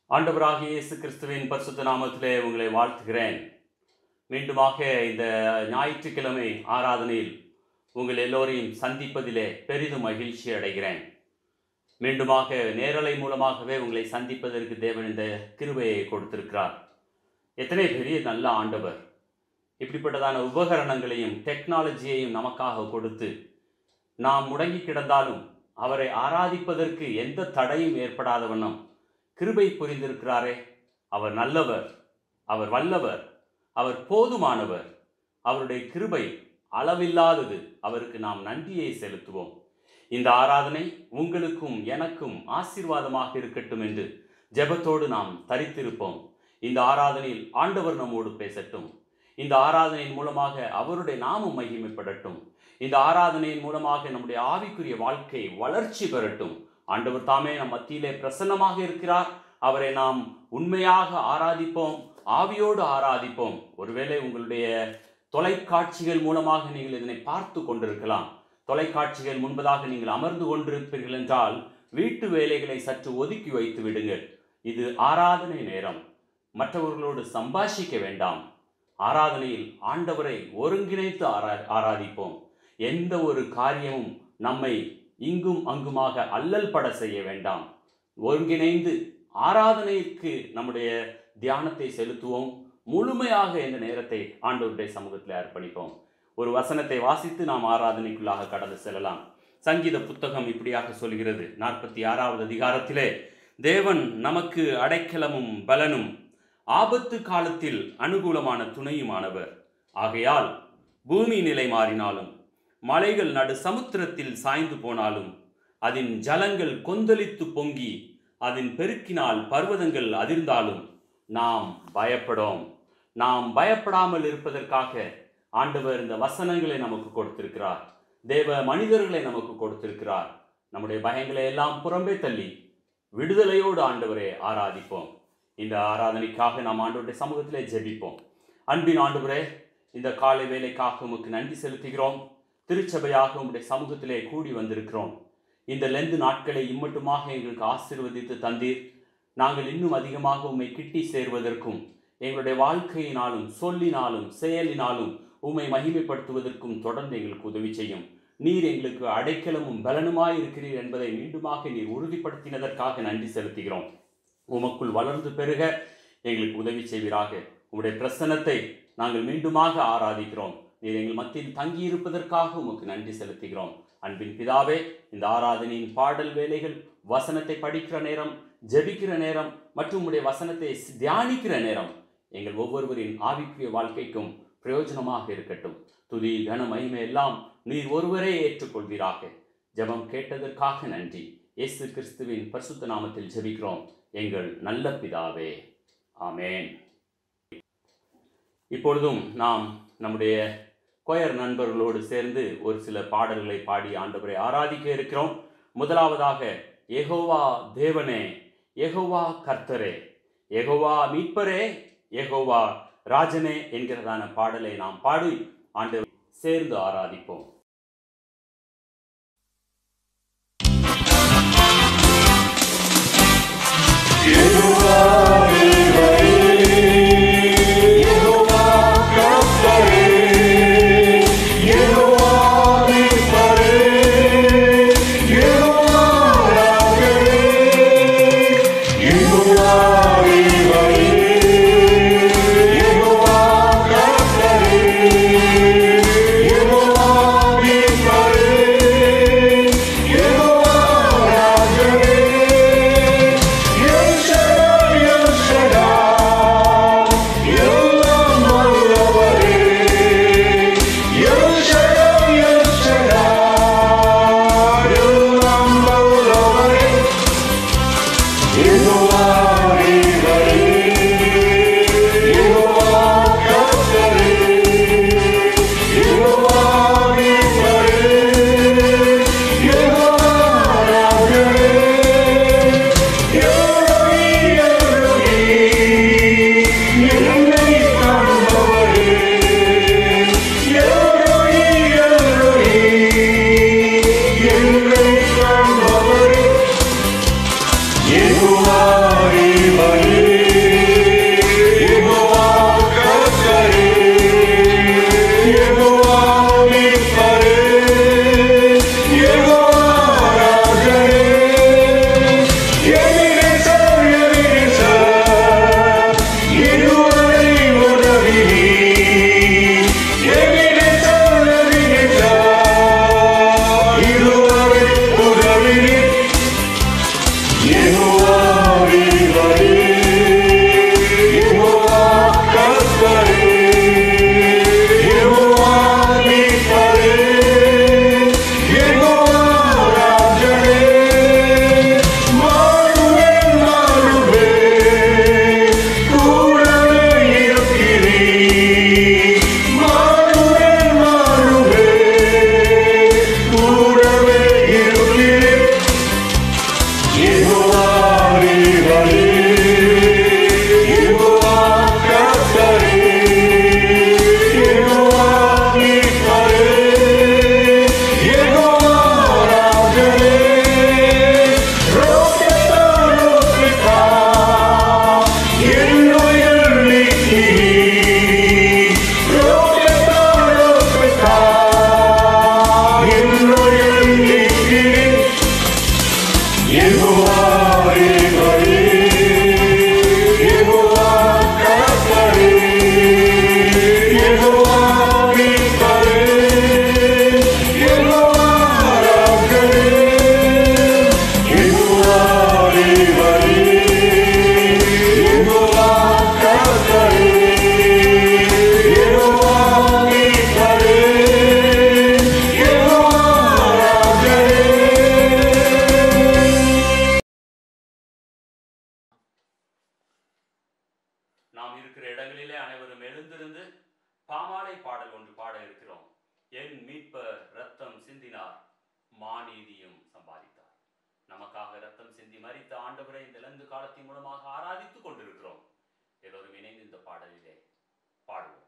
ஆண்டவராகிய இயேசு கிறிஸ்துவின் பரிசுத்த நாமத்திலே உங்களை வாழ்த்துகிறேன் மீண்டுமாக இந்த ஞாயிற்றுக்கிழமை ஆராதனையில் உங்கள் எல்லோரையும் சந்திப்பதிலே பெரிதும் மகிழ்ச்சி அடைகிறேன் மீண்டுமாக நேரலை மூலமாகவே உங்களை சந்திப்பதற்கு தேவன் இந்த கிருபையை கொடுத்திருக்கிறார் எத்தனை பெரிய நல்ல ஆண்டவர் இப்படிப்பட்டதான உபகரணங்களையும் டெக்னாலஜியையும் நமக்காக கொடுத்து நாம் முடங்கி கிடந்தாலும் அவரை ஆராதிப்பதற்கு எந்த தடையும் ஏற்படாத வண்ணம் கிருபை புரிந்திருக்கிறாரே அவர் நல்லவர் அவர் வல்லவர் அவர் போதுமானவர் அவருடைய கிருபை அளவில்லாதது அவருக்கு நாம் நன்றியை செலுத்துவோம் இந்த ஆராதனை உங்களுக்கும் எனக்கும் ஆசீர்வாதமாக இருக்கட்டும் என்று ஜெபத்தோடு நாம் தரித்திருப்போம் இந்த ஆராதனையில் ஆண்டவர் நம்மோடு பேசட்டும் இந்த ஆராதனையின் மூலமாக அவருடைய நாமம் மகிமைப்படட்டும் இந்த ஆராதனையின் மூலமாக நம்முடைய ஆவிக்குரிய வாழ்க்கை வளர்ச்சி பெறட்டும் ஆண்டவர் தாமே நம் மத்தியிலே பிரசன்னமாக இருக்கிறார் அவரை நாம் உண்மையாக ஆராதிப்போம் ஆவியோடு ஆராதிப்போம் ஒருவேளை உங்களுடைய தொலைக்காட்சிகள் மூலமாக நீங்கள் இதனை பார்த்து கொண்டிருக்கலாம் தொலைக்காட்சிகள் முன்பதாக நீங்கள் அமர்ந்து கொண்டிருப்பீர்கள் என்றால் வீட்டு வேலைகளை சற்று ஒதுக்கி வைத்து விடுங்கள் இது ஆராதனை நேரம் மற்றவர்களோடு சம்பாஷிக்க வேண்டாம் ஆராதனையில் ஆண்டவரை ஒருங்கிணைத்து ஆரா ஆராதிப்போம் எந்த ஒரு காரியமும் நம்மை இங்கும் அங்குமாக அல்லல் பட செய்ய வேண்டாம் ஒருங்கிணைந்து ஆராதனைக்கு நம்முடைய தியானத்தை செலுத்துவோம் முழுமையாக இந்த நேரத்தை ஆண்டவருடைய சமூகத்தில் அர்ப்பணிப்போம் ஒரு வசனத்தை வாசித்து நாம் ஆராதனைக்குள்ளாக கடந்து செல்லலாம் சங்கீத புத்தகம் இப்படியாக சொல்கிறது நாற்பத்தி ஆறாவது அதிகாரத்திலே தேவன் நமக்கு அடைக்கலமும் பலனும் ஆபத்து காலத்தில் அனுகூலமான துணையுமானவர் ஆகையால் பூமி நிலை மாறினாலும் மலைகள் நடு சமுத்திரத்தில் சாய்ந்து போனாலும் அதன் ஜலங்கள் கொந்தளித்து பொங்கி அதன் பெருக்கினால் பர்வதங்கள் அதிர்ந்தாலும் நாம் பயப்படோம் நாம் பயப்படாமல் இருப்பதற்காக ஆண்டவர் இந்த வசனங்களை நமக்கு கொடுத்திருக்கிறார் தேவ மனிதர்களை நமக்கு கொடுத்திருக்கிறார் நம்முடைய பயங்களை எல்லாம் புறம்பே தள்ளி விடுதலையோடு ஆண்டவரை ஆராதிப்போம் இந்த ஆராதனைக்காக நாம் ஆண்டவருடைய சமூகத்திலே ஜெபிப்போம் அன்பின் ஆண்டவரே இந்த காலை வேலைக்காக உமக்கு நன்றி செலுத்துகிறோம் திருச்சபையாக உம்முடைய சமூகத்திலே கூடி வந்திருக்கிறோம் இந்த லெந்து நாட்களை இம்மட்டுமாக எங்களுக்கு ஆசீர்வதித்து தந்தீர் நாங்கள் இன்னும் அதிகமாக உம்மை கிட்டி சேர்வதற்கும் எங்களுடைய வாழ்க்கையினாலும் சொல்லினாலும் செயலினாலும் உம்மை மகிமைப்படுத்துவதற்கும் தொடர்ந்து எங்களுக்கு உதவி செய்யும் நீர் எங்களுக்கு அடைக்கலமும் பலனுமாய் இருக்கிறீர் என்பதை மீண்டுமாக நீர் உறுதிப்படுத்தினதற்காக நன்றி செலுத்துகிறோம் உமக்குள் வளர்ந்து பெருக எங்களுக்கு உதவி செய்வீராக உம்முடைய பிரசன்னத்தை நாங்கள் மீண்டுமாக ஆராதிக்கிறோம் நீர் எங்கள் மத்தியில் தங்கி இருப்பதற்காக உமக்கு நன்றி செலுத்துகிறோம் அன்பின் பிதாவே இந்த ஆராதனையின் பாடல் வேலைகள் வசனத்தை படிக்கிற நேரம் ஜெபிக்கிற நேரம் மற்றும் உடைய வசனத்தை தியானிக்கிற நேரம் எங்கள் ஒவ்வொருவரின் ஆவிக்குரிய வாழ்க்கைக்கும் பிரயோஜனமாக இருக்கட்டும் துதி கன மகிமை எல்லாம் நீர் ஒருவரே ஏற்றுக்கொள்வீராக ஜெபம் கேட்டதற்காக நன்றி இயேசு கிறிஸ்துவின் பரிசுத்த நாமத்தில் ஜெபிக்கிறோம் எங்கள் நல்ல பிதாவே ஆமேன் இப்பொழுதும் நாம் நம்முடைய கொயர் நண்பர்களோடு சேர்ந்து ஒரு சில பாடல்களை பாடி ஆண்டவரை ஆராதிக்க இருக்கிறோம் முதலாவதாக எகோவா தேவனே எகோவா கர்த்தரே எகோவா மீட்பரே எகோவா ராஜனே என்கிறதான பாடலை நாம் பாடி ஆண்டு சேர்ந்து ஆராதிப்போம் You are மாநீதியும் சம்பாதித்தார் நமக்காக ரத்தம் சிந்தி மரித்த ஆண்டவரை இந்த இலந்து காலத்தின் மூலமாக ஆராதித்துக் கொண்டிருக்கிறோம் எல்லோரும் இணைந்து இந்த பாடலிலே பாடுவோம்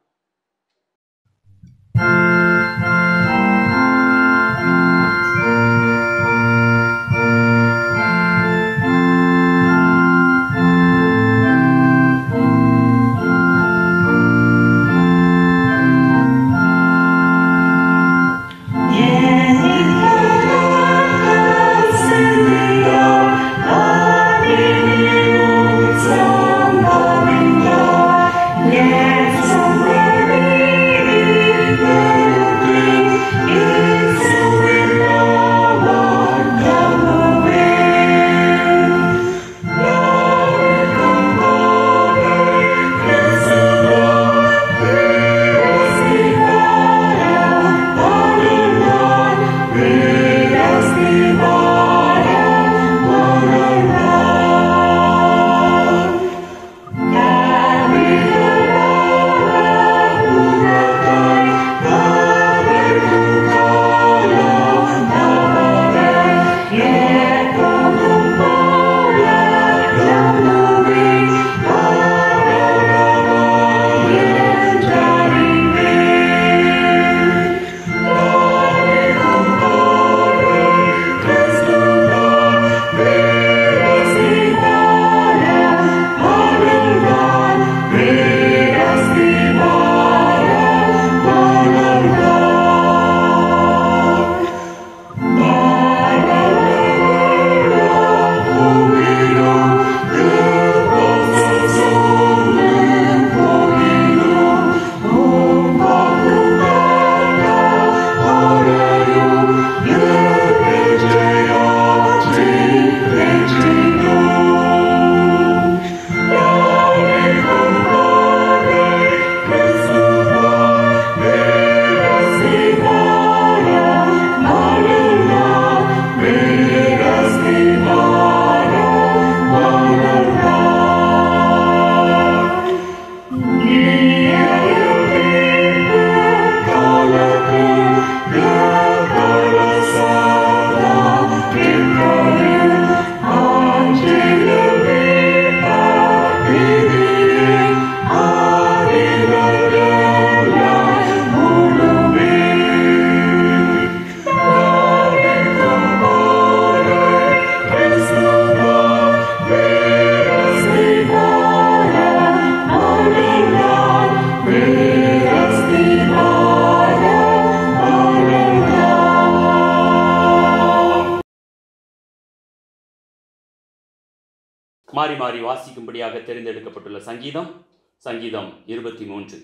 மாறி மாறி வாசிக்கும்படியாக தேர்ந்தெடுக்கப்பட்டுள்ள சங்கீதம் சங்கீதம் இருபத்தி மூன்று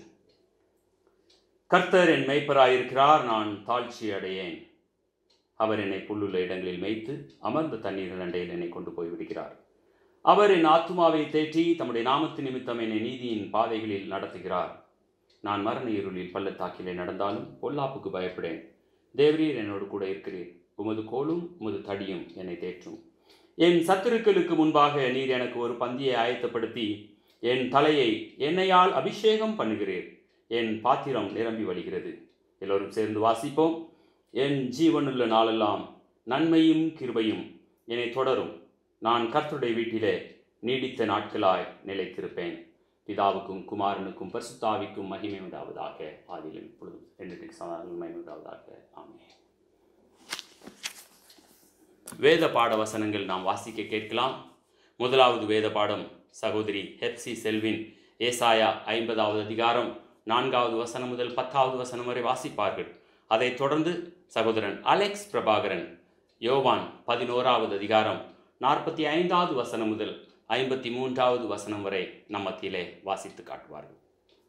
கர்த்தர் என் மேய்ப்பராயிருக்கிறார் நான் தாழ்ச்சி அடையேன் அவர் என்னை புல்லுள்ள இடங்களில் மேய்த்து அமர்ந்த தண்ணீர் அண்டையில் என்னை கொண்டு போய் விடுகிறார் அவர் என் ஆத்துமாவை தேற்றி தம்முடைய நாமத்து நிமித்தம் என்னை நீதியின் பாதைகளில் நடத்துகிறார் நான் மரண இருளில் பள்ளத்தாக்கிலே நடந்தாலும் பொல்லாப்புக்கு பயப்படேன் தேவரீர் என்னோடு கூட இருக்கிறீர் உமது கோலும் உமது தடியும் என்னை தேற்றும் என் சத்துருக்களுக்கு முன்பாக நீர் எனக்கு ஒரு பந்தியை ஆயத்தப்படுத்தி என் தலையை எண்ணெயால் அபிஷேகம் பண்ணுகிறீர் என் பாத்திரம் நிரம்பி வழிகிறது எல்லோரும் சேர்ந்து வாசிப்போம் என் ஜீவனுள்ள நாளெல்லாம் நன்மையும் கிருபையும் என்னை தொடரும் நான் கர்த்தருடைய வீட்டிலே நீடித்த நாட்களாய் நிலைத்திருப்பேன் பிதாவுக்கும் குமாரனுக்கும் பரிசுத்தாவிக்கும் மகிமை உண்டாவதாக ஆதியில் இப்பொழுதும் என்றைக்கு சமாதானம் மகிமை உண்டாவதாக ஆமென் வேத பாட வசனங்கள் நாம் வாசிக்க கேட்கலாம் முதலாவது வேத பாடம் சகோதரி ஹெப்சி செல்வின் ஏசாயா ஐம்பதாவது அதிகாரம் நான்காவது வசனம் முதல் பத்தாவது வசனம் வரை வாசிப்பார்கள் அதைத் தொடர்ந்து சகோதரன் அலெக்ஸ் பிரபாகரன் யோவான் பதினோராவது அதிகாரம் நாற்பத்தி ஐந்தாவது வசனம் முதல் ஐம்பத்தி மூன்றாவது வசனம் வரை நம் மத்தியிலே வாசித்து காட்டுவார்கள்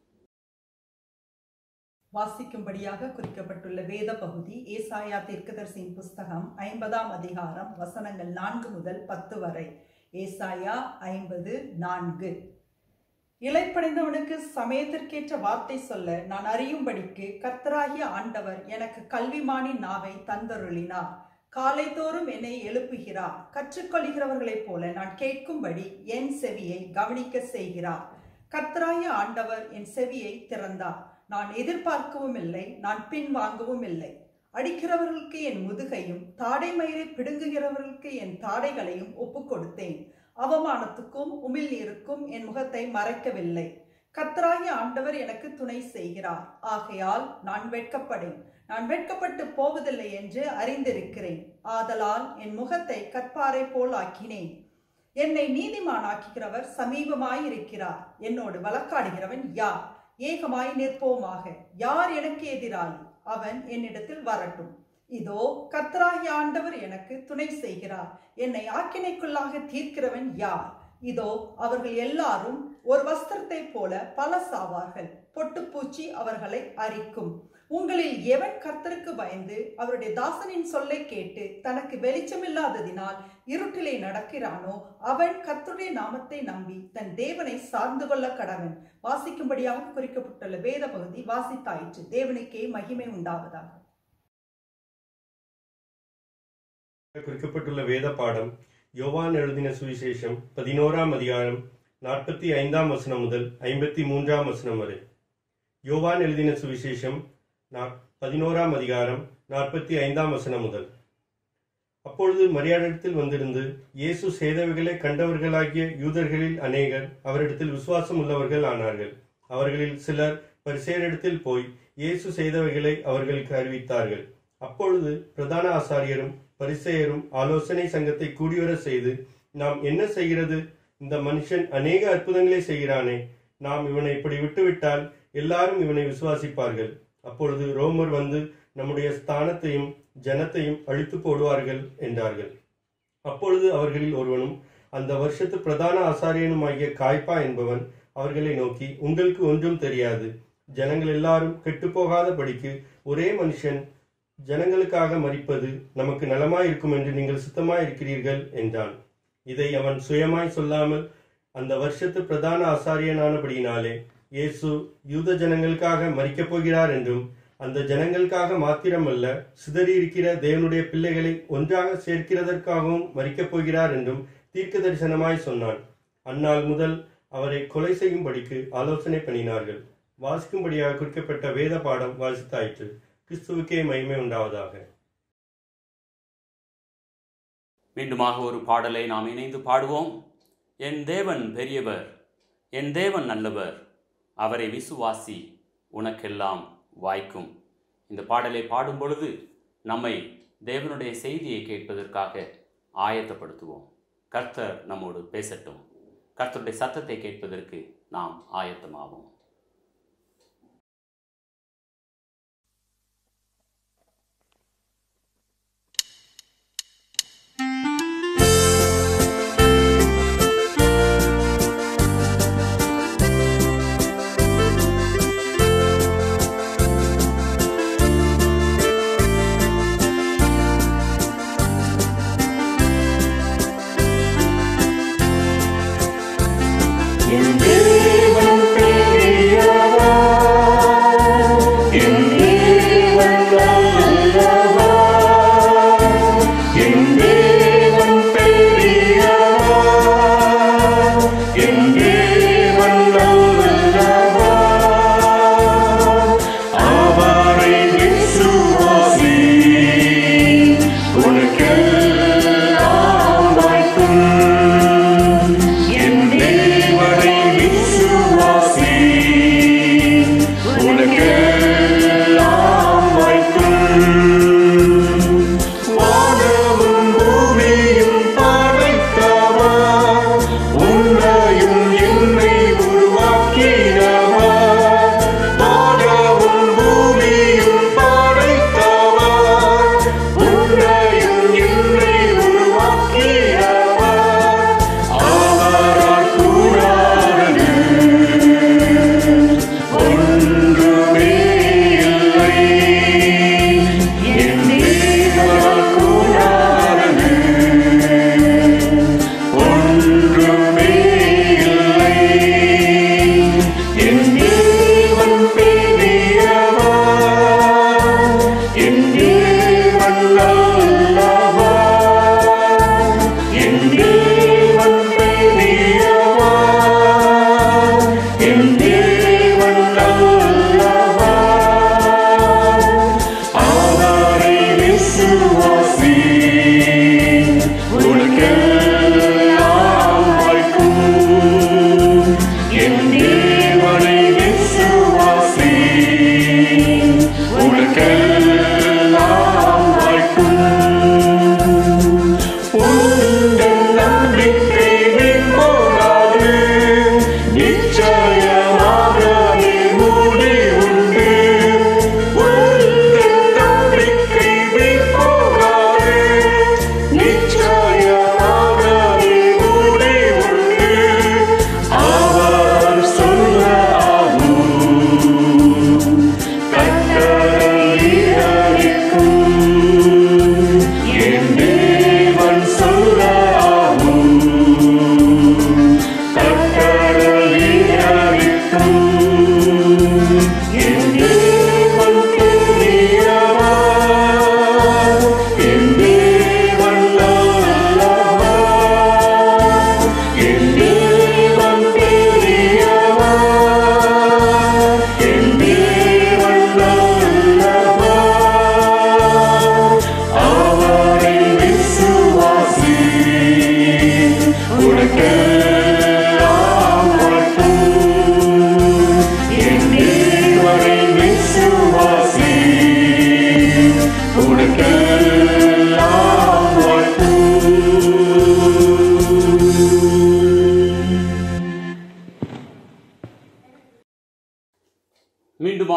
வாசிக்கும்படியாக குறிக்கப்பட்டுள்ள வேத பகுதி ஏசாயா தீர்க்கதரிசியின் புஸ்தகம் ஐம்பதாம் அதிகாரம் வசனங்கள் நான்கு முதல் பத்து வரை ஏசாயா ஐம்பது நான்கு இலைப்படைந்தவனுக்கு சமயத்திற்கேற்ற வார்த்தை சொல்ல நான் அறியும்படிக்கு கர்த்தராகிய ஆண்டவர் எனக்கு கல்விமானின் நாவை தந்தருளினார் காலைதோறும் என்னை எழுப்புகிறார் கற்றுக்கொள்கிறவர்களைப் போல நான் கேட்கும்படி என் செவியை கவனிக்க செய்கிறார் கர்த்தராகிய ஆண்டவர் என் செவியை திறந்தார் நான் எதிர்பார்க்கவும் இல்லை நான் பின்வாங்கவும் இல்லை அடிக்கிறவர்களுக்கு என் முதுகையும் தாடை மயிரை பிடுங்குகிறவர்களுக்கு என் தாடைகளையும் ஒப்புக் கொடுத்தேன் அவமானத்துக்கும் உமிழ்நீருக்கும் என் முகத்தை மறைக்கவில்லை கத்தராகிய ஆண்டவர் எனக்கு துணை செய்கிறார் ஆகையால் நான் வெட்கப்படேன் நான் வெட்கப்பட்டு போவதில்லை என்று அறிந்திருக்கிறேன் ஆதலால் என் முகத்தை கற்பாரை போல் ஆக்கினேன் என்னை நீதிமானாக்குகிறவர் சமீபமாய் இருக்கிறார் என்னோடு வழக்காடுகிறவன் யார் ஏகமாய் நிற்போமாக யார் எனக்கு எதிராளி அவன் என்னிடத்தில் வரட்டும் இதோ கர்த்தராகிய ஆண்டவர் எனக்கு துணை செய்கிறார் என்னை ஆக்கினைக்குள்ளாக தீர்க்கிறவன் யார் இதோ அவர்கள் எல்லாரும் ஒரு வஸ்திரத்தை போல பல சாவார்கள் பொட்டுப்பூச்சி அவர்களை அரிக்கும் உங்களில் எவன் கர்த்தருக்கு பயந்து அவருடைய தாசனின் சொல்லை கேட்டு தனக்கு வெளிச்சமில்லாததினால் இருட்டிலே நடக்கிறானோ அவன் கர்த்தருடைய நாமத்தை நம்பி தன் தேவனை சார்ந்து கொள்ள கடவன் வாசிக்கும்படியாக குறிக்கப்பட்டுள்ள வேத பகுதி வாசித்தாயிற்று தேவனுக்கே மகிமை உண்டாவதாக குறிக்கப்பட்டுள்ள வேத பாடம் யோவான் எழுதின சுவிசேஷம் பதினோராம் அதிகாரம் நாற்பத்தி ஐந்தாம் வசனம் முதல் ஐம்பத்தி மூன்றாம் வசனம் வரை யோவான் எழுதின சுவிசேஷம் நா- பதினோராம் அதிகாரம் நாற்பத்தி ஐந்தாம் வசனம் முதல் அப்பொழுது மரியாதையில் வந்திருந்து இயேசு செய்தவைகளை கண்டவர்களாகிய யூதர்களில் அநேகர் அவரிடத்தில் விசுவாசம் உள்ளவர்கள் ஆனார்கள் அவர்களில் சிலர் பரிசேரிடத்தில் போய் இயேசு செய்தவைகளை அவர்களுக்கு அறிவித்தார்கள் அப்பொழுது பிரதான ஆசாரியரும் பரிசேயரும் ஆலோசனை சங்கத்தை கூடிவர செய்து நாம் என்ன செய்கிறது இந்த மனுஷன் அநேக அற்புதங்களை செய்கிறானே நாம் இவனை இப்படி விட்டுவிட்டால் எல்லாரும் இவனை விசுவாசிப்பார்கள் அப்பொழுது ரோமர் வந்து நம்முடைய ஸ்தானத்தையும் ஜனத்தையும் அழித்து போடுவார்கள் என்றார்கள் அப்பொழுது அவர்களில் ஒருவனும் அந்த வருஷத்து பிரதான ஆசாரியனுமாகிய காய்பா என்பவன் அவர்களை நோக்கி உங்களுக்கு ஒன்றும் தெரியாது ஜனங்கள் எல்லாரும் கெட்டுப்போகாதபடிக்கு ஒரே மனுஷன் ஜனங்களுக்காக மரிப்பது நமக்கு நலமாய் இருக்கும் என்று நீங்கள் சுத்தமாய் இருக்கிறீர்கள் என்றான் இதை அவன் சுயமாய் சொல்லாமல் அந்த வருஷத்து பிரதான ஆசாரியனானபடியினாலே இயேசு யூத ஜனங்களுக்காக மரிக்கப் போகிறார் என்றும் அந்த ஜனங்களுக்காக மாத்திரமல்ல சிதறியிருக்கிற தேவனுடைய பிள்ளைகளை ஒன்றாக சேர்க்கிறதற்காகவும் மரிக்கப் போகிறார் என்றும் தீர்க்க தரிசனமாய் சொன்னான் அந்நாள் முதல் அவரை கொலை செய்யும்படிக்கு ஆலோசனை பண்ணினார்கள் வாசிக்கும்படியாக குறிக்கப்பட்ட வேத பாடம் வாசித்தாயிற்று கிறிஸ்துவுக்கே மகிமை உண்டாவதாக மீண்டுமாக ஒரு பாடலை நாம் இணைந்து பாடுவோம் என் தேவன் பெரியவர் என் தேவன் நல்லவர் அவரை விசுவாசி உனக்கெல்லாம் வாய்க்கும் இந்த பாடலை பாடும் பொழுது நம்மை தேவனுடைய செய்தியை கேட்பதற்காக ஆயத்தப்படுத்துவோம் கர்த்தர் நம்மோடு பேசட்டும் கர்த்தருடைய சத்தத்தை கேட்பதற்கு நாம் ஆயத்தமாவோம் என் தேவன் பெரியவர்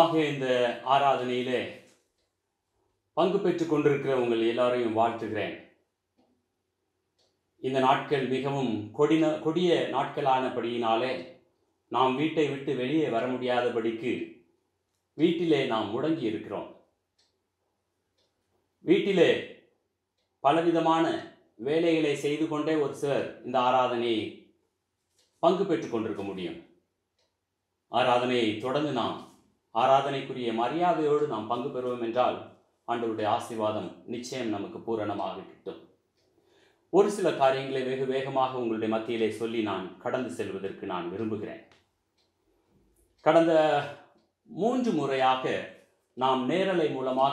மீண்டுமாக இந்த ஆராதனையிலே பங்கு பெற்றுக் கொண்டிருக்கிற உங்கள் எல்லாரையும் வாழ்த்துகிறேன் இந்த நாட்கள் மிகவும் கொடின கொடிய நாட்களானபடியினாலே நாம் வீட்டை விட்டு வெளியே வர முடியாதபடிக்கு வீட்டிலே நாம் முடங்கி இருக்கிறோம் வீட்டிலே பலவிதமான வேலைகளை செய்து கொண்டே ஒரு சிலர் இந்த ஆராதனையை பங்கு பெற்றுக் கொண்டிருக்க முடியும் ஆராதனையை தொடர்ந்து நாம் ஆராதனைக்குரிய மரியாதையோடு நாம் பங்கு பெறுவோம் என்றால் ஆண்டவருடைய ஆசீர்வாதம் நிச்சயம் நமக்கு பூரணமாக கிட்டும் ஒரு சில காரியங்களை வெகு வேகமாக உங்களுடைய மத்தியிலே சொல்லி நான் கடந்து செல்வதற்கு நான் விரும்புகிறேன் கடந்த மூன்று முறையாக நாம் நேரலை மூலமாக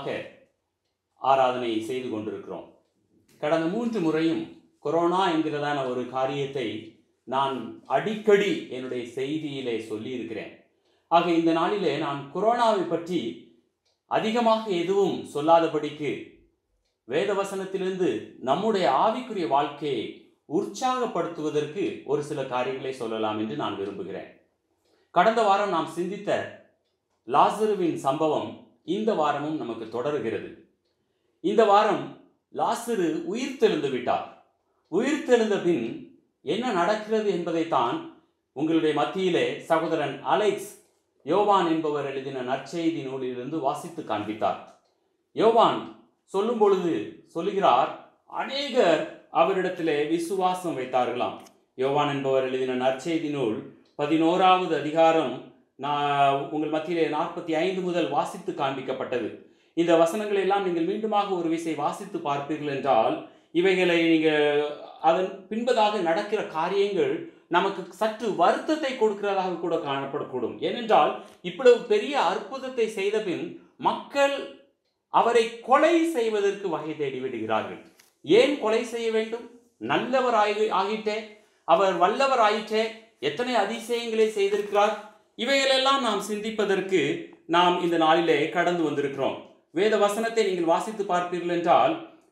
ஆராதனை செய்து கொண்டிருக்கிறோம் கடந்த மூன்று முறையும் கொரோனா என்கிறதான ஒரு காரியத்தை நான் அடிக்கடி என்னுடைய செய்தியிலே சொல்லியிருக்கிறேன் ஆக இந்த நாளிலே நான் கொரோனாவை பற்றி அதிகமாக எதுவும் சொல்லாதபடிக்கு வேதவசனத்திலிருந்து நம்முடைய ஆவிக்குரிய வாழ்க்கையை உற்சாகப்படுத்துவதற்கு ஒரு சில காரியங்களை சொல்லலாம் என்று நான் விரும்புகிறேன் கடந்த வாரம் நாம் சிந்தித்த லாசருவின் சம்பவம் இந்த வாரமும் நமக்கு தொடருகிறது இந்த வாரம் லாசரு உயிர்த்தெழுந்து விட்டார் உயிர்த்தெழுந்த பின் என்ன நடக்கிறது என்பதைத்தான் உங்களுடைய மத்தியிலே சகோதரன் அலெக்ஸ் யோவான் என்பவர் எழுதின நற்செய்தி நூலிலிருந்து வாசித்து காண்பித்தார் யோவான் சொல்லும் பொழுது சொல்லுகிறார் அநேகர் அவரிடத்திலே விசுவாசம் வைத்தார்களாம் யோவான் என்பவர் எழுதின நற்செய்தி நூல் பதினோராவது அதிகாரம் நான் உங்கள் மத்தியிலே நாற்பத்தி ஐந்து முதல் வாசித்து காண்பிக்கப்பட்டது இந்த வசனங்களை எல்லாம் நீங்கள் மீண்டுமாக ஒரு விசை வாசித்து பார்ப்பீர்கள் என்றால் இவைகளை நீங்கள் அதன் பின்பதாக நடக்கிற காரியங்கள் நமக்கு சற்று வருத்தத்தை கொடுக்கிறதாக கூட காணப்படக்கூடும் ஏனென்றால் இவ்வளவு பெரிய அற்புதத்தை செய்த பின் மக்கள் அவரை கொலை செய்வதற்கு வகை தேடி விடுகிறார்கள் ஏன் கொலை செய்ய வேண்டும் நல்லவர் ஆகி ஆகிட்டே அவர் வல்லவர் ஆயிற்றே எத்தனை அதிசயங்களை செய்திருக்கிறார் இவைகளெல்லாம் நாம் சிந்திப்பதற்கு நாம் இந்த நாளிலே கடந்து வந்திருக்கிறோம் வேத வசனத்தை நீங்கள் வாசித்து பார்ப்பீர்கள் என்றால்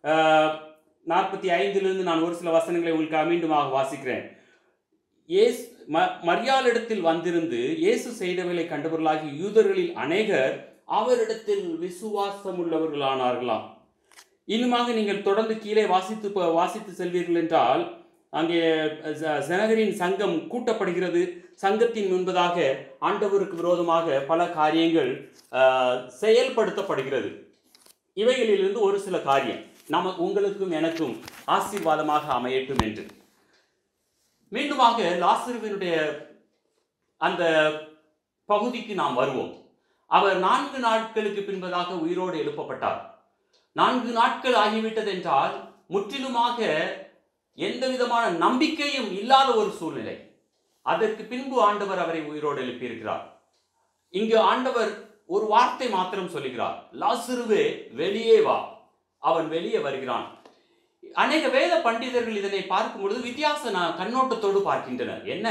நாற்பத்தி ஐந்திலிருந்து நான் ஒரு சில வசனங்களை உங்களுக்கு மீண்டுமாக வாசிக்கிறேன் ஏஸ் ம மரியாளிடத்தில் வந்திருந்து இயேசு செய்தவர்களை கண்டவர்களாகி யூதர்களில் அநேகர் அவரிடத்தில் விசுவாசம் உள்ளவர்களானார்களாம் இன்னுமாக நீங்கள் தொடர்ந்து கீழே வாசித்து ப- வாசித்து செல்வீர்கள் என்றால் அங்கே ஜ- ஜனகரின் சங்கம் கூட்டப்படுகிறது சங்கத்தின் முன்பதாக ஆண்டவருக்கு விரோதமாக பல காரியங்கள் ஆஹ், செயல்படுத்தப்படுகிறது இவைகளிலிருந்து ஒரு சில காரியம் நமக்கு உங்களுக்கும் எனக்கும் ஆசீர்வாதமாக அமையட்டும் என்று மீண்டுமாக லாசருவினுடைய அந்த பகுதிக்கு நாம் வருவோம் அவர் நான்கு நாட்களுக்கு பின்பதாக உயிரோடு எழுப்பப்பட்டார் நான்கு நாட்கள் ஆகிவிட்டது என்றால் முற்றிலுமாக எந்த விதமான நம்பிக்கையும் இல்லாத ஒரு சூழ்நிலை அதற்கு பின்பு ஆண்டவர் அவரை உயிரோடு எழுப்பியிருக்கிறார் இங்கு ஆண்டவர் ஒரு வார்த்தை மாத்திரம் சொல்லுகிறார் லாசருவே வெளியே வா அவன் வெளியே வருகிறான் அநேக வேத பண்டிதர்கள் இதனை பார்க்கும் பொழுது வித்தியாச ந- கண்ணோட்டத்தோடு பார்க்கின்றனர் என்ன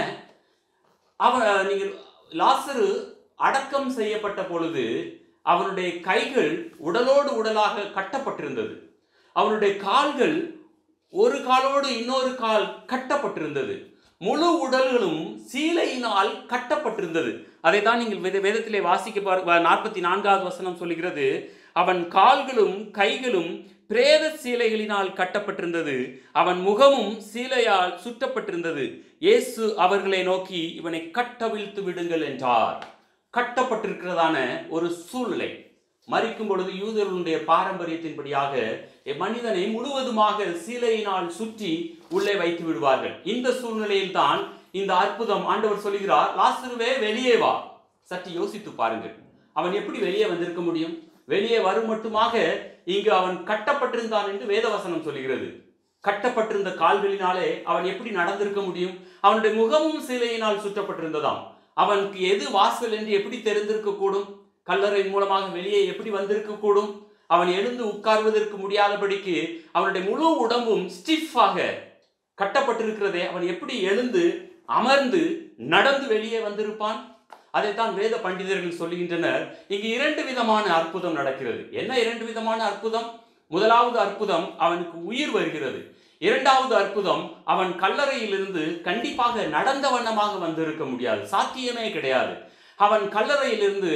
அவன் நீங்கள் லாசரு அடக்கம் செய்யப்பட்ட பொழுது அவனுடைய கைகள் உடலோடு உடலாக கட்டப்பட்டிருந்தது அவனுடைய கால்கள் ஒரு காலோடு இன்னொரு கால் கட்டப்பட்டிருந்தது முழு உடல்களும் சீலையினால் கட்டப்பட்டிருந்தது அதை தான் நீங்கள் வேத வேதத்திலே வாசிக்க பார் நாற்பத்தி நான்காவது வசனம் சொல்லுகிறது அவன் கால்களும் கைகளும் பிரேத சீலைகளினால் கட்டப்பட்டிருந்தது அவன் முகமும் சீலையால் சுற்றப்பட்டிருந்தது இயேசு அவர்களை நோக்கி இவனை கட்டவிழ்த்து விடுங்கள் என்றார் கட்டப்பட்டிருக்கிறதான ஒரு சூழ்நிலை மறிக்கும் பொழுது யூதர்களுடைய பாரம்பரியத்தின்படியாக மனிதனை முழுவதுமாக சீலையினால் சுற்றி உள்ளே வைத்து விடுவார்கள் இந்த சூழ்நிலையில் தான் இந்த அற்புதம் ஆண்டவர் சொல்கிறார் லாசருவே வெளியே வா சற்று யோசித்து பாருங்கள் அவன் எப்படி வெளியே வந்திருக்க முடியும் வெளியே வரும் மட்டுமாக இங்கு அவன் கட்டப்பட்டிருந்தான் என்று வேதவசனம் சொல்கிறது கட்டப்பட்டிருந்த கால்களினாலே அவன் எப்படி நடந்திருக்க முடியும் அவனுடைய முகமும் சிலையினால் சுற்றப்பட்டிருந்ததாம் அவனுக்கு எது வாசல் என்று எப்படி தெரிந்திருக்க கூடும் கல்லறை மூலமாக வெளியே எப்படி வந்திருக்க கூடும் அவன் எழுந்து உட்கார்வதற்கு முடியாதபடிக்கு அவனுடைய முழு உடம்பும் ஸ்டிஃபாக கட்டப்பட்டிருக்கிறதே அவன் எப்படி எழுந்து அமர்ந்து நடந்து வெளியே வந்திருப்பான் அதைத்தான் வேத பண்டிதர்கள் சொல்லுகின்றனர் இங்கு இரண்டு விதமான அற்புதம் நடக்கிறது என்ன இரண்டு விதமான அற்புதம் முதலாவது அற்புதம் அவனுக்கு உயிர் வருகிறது இரண்டாவது அற்புதம் அவன் கல்லறையிலிருந்து கண்டிப்பாக நடந்த வண்ணமாக வந்திருக்க முடியாது சாத்தியமே கிடையாது அவன் கல்லறையிலிருந்து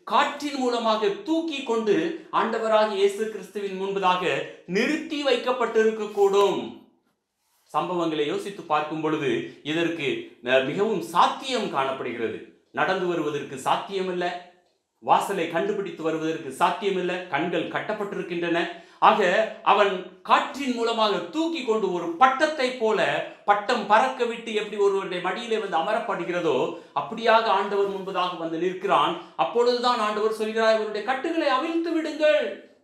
காற்றின் மூலமாக தூக்கி கொண்டு ஆண்டவராகிய இயேசு கிறிஸ்துவின் முன்பதாக நிறுத்தி வைக்கப்பட்டிருக்க கூடும் சம்பவங்களை யோசித்து பார்க்கும் பொழுது இதற்கு அஹ், மிகவும் சாத்தியம் காணப்படுகிறது நடந்து வருவதற்கு சாத்தியமில்ல வாசலை கண்டுபிடித்து வருவதற்கு சாத்தியமில்லை கண்கள் கட்டப்பட்டிருக்கின்றன ஆக அவன் காற்றின் மூலமாக தூக்கி கொண்டு ஒரு பட்டத்தை போல பட்டம் பறக்க விட்டு எப்படி ஒருவருடைய மடியிலே வந்து அமரப்படுகிறதோ அப்படியாக ஆண்டவர் முன்பதாக வந்து நிற்கிறான் அப்பொழுதுதான் ஆண்டவர் சொல்கிறார் இவருடைய கட்டுகளை அவிழ்த்து விடுங்கள்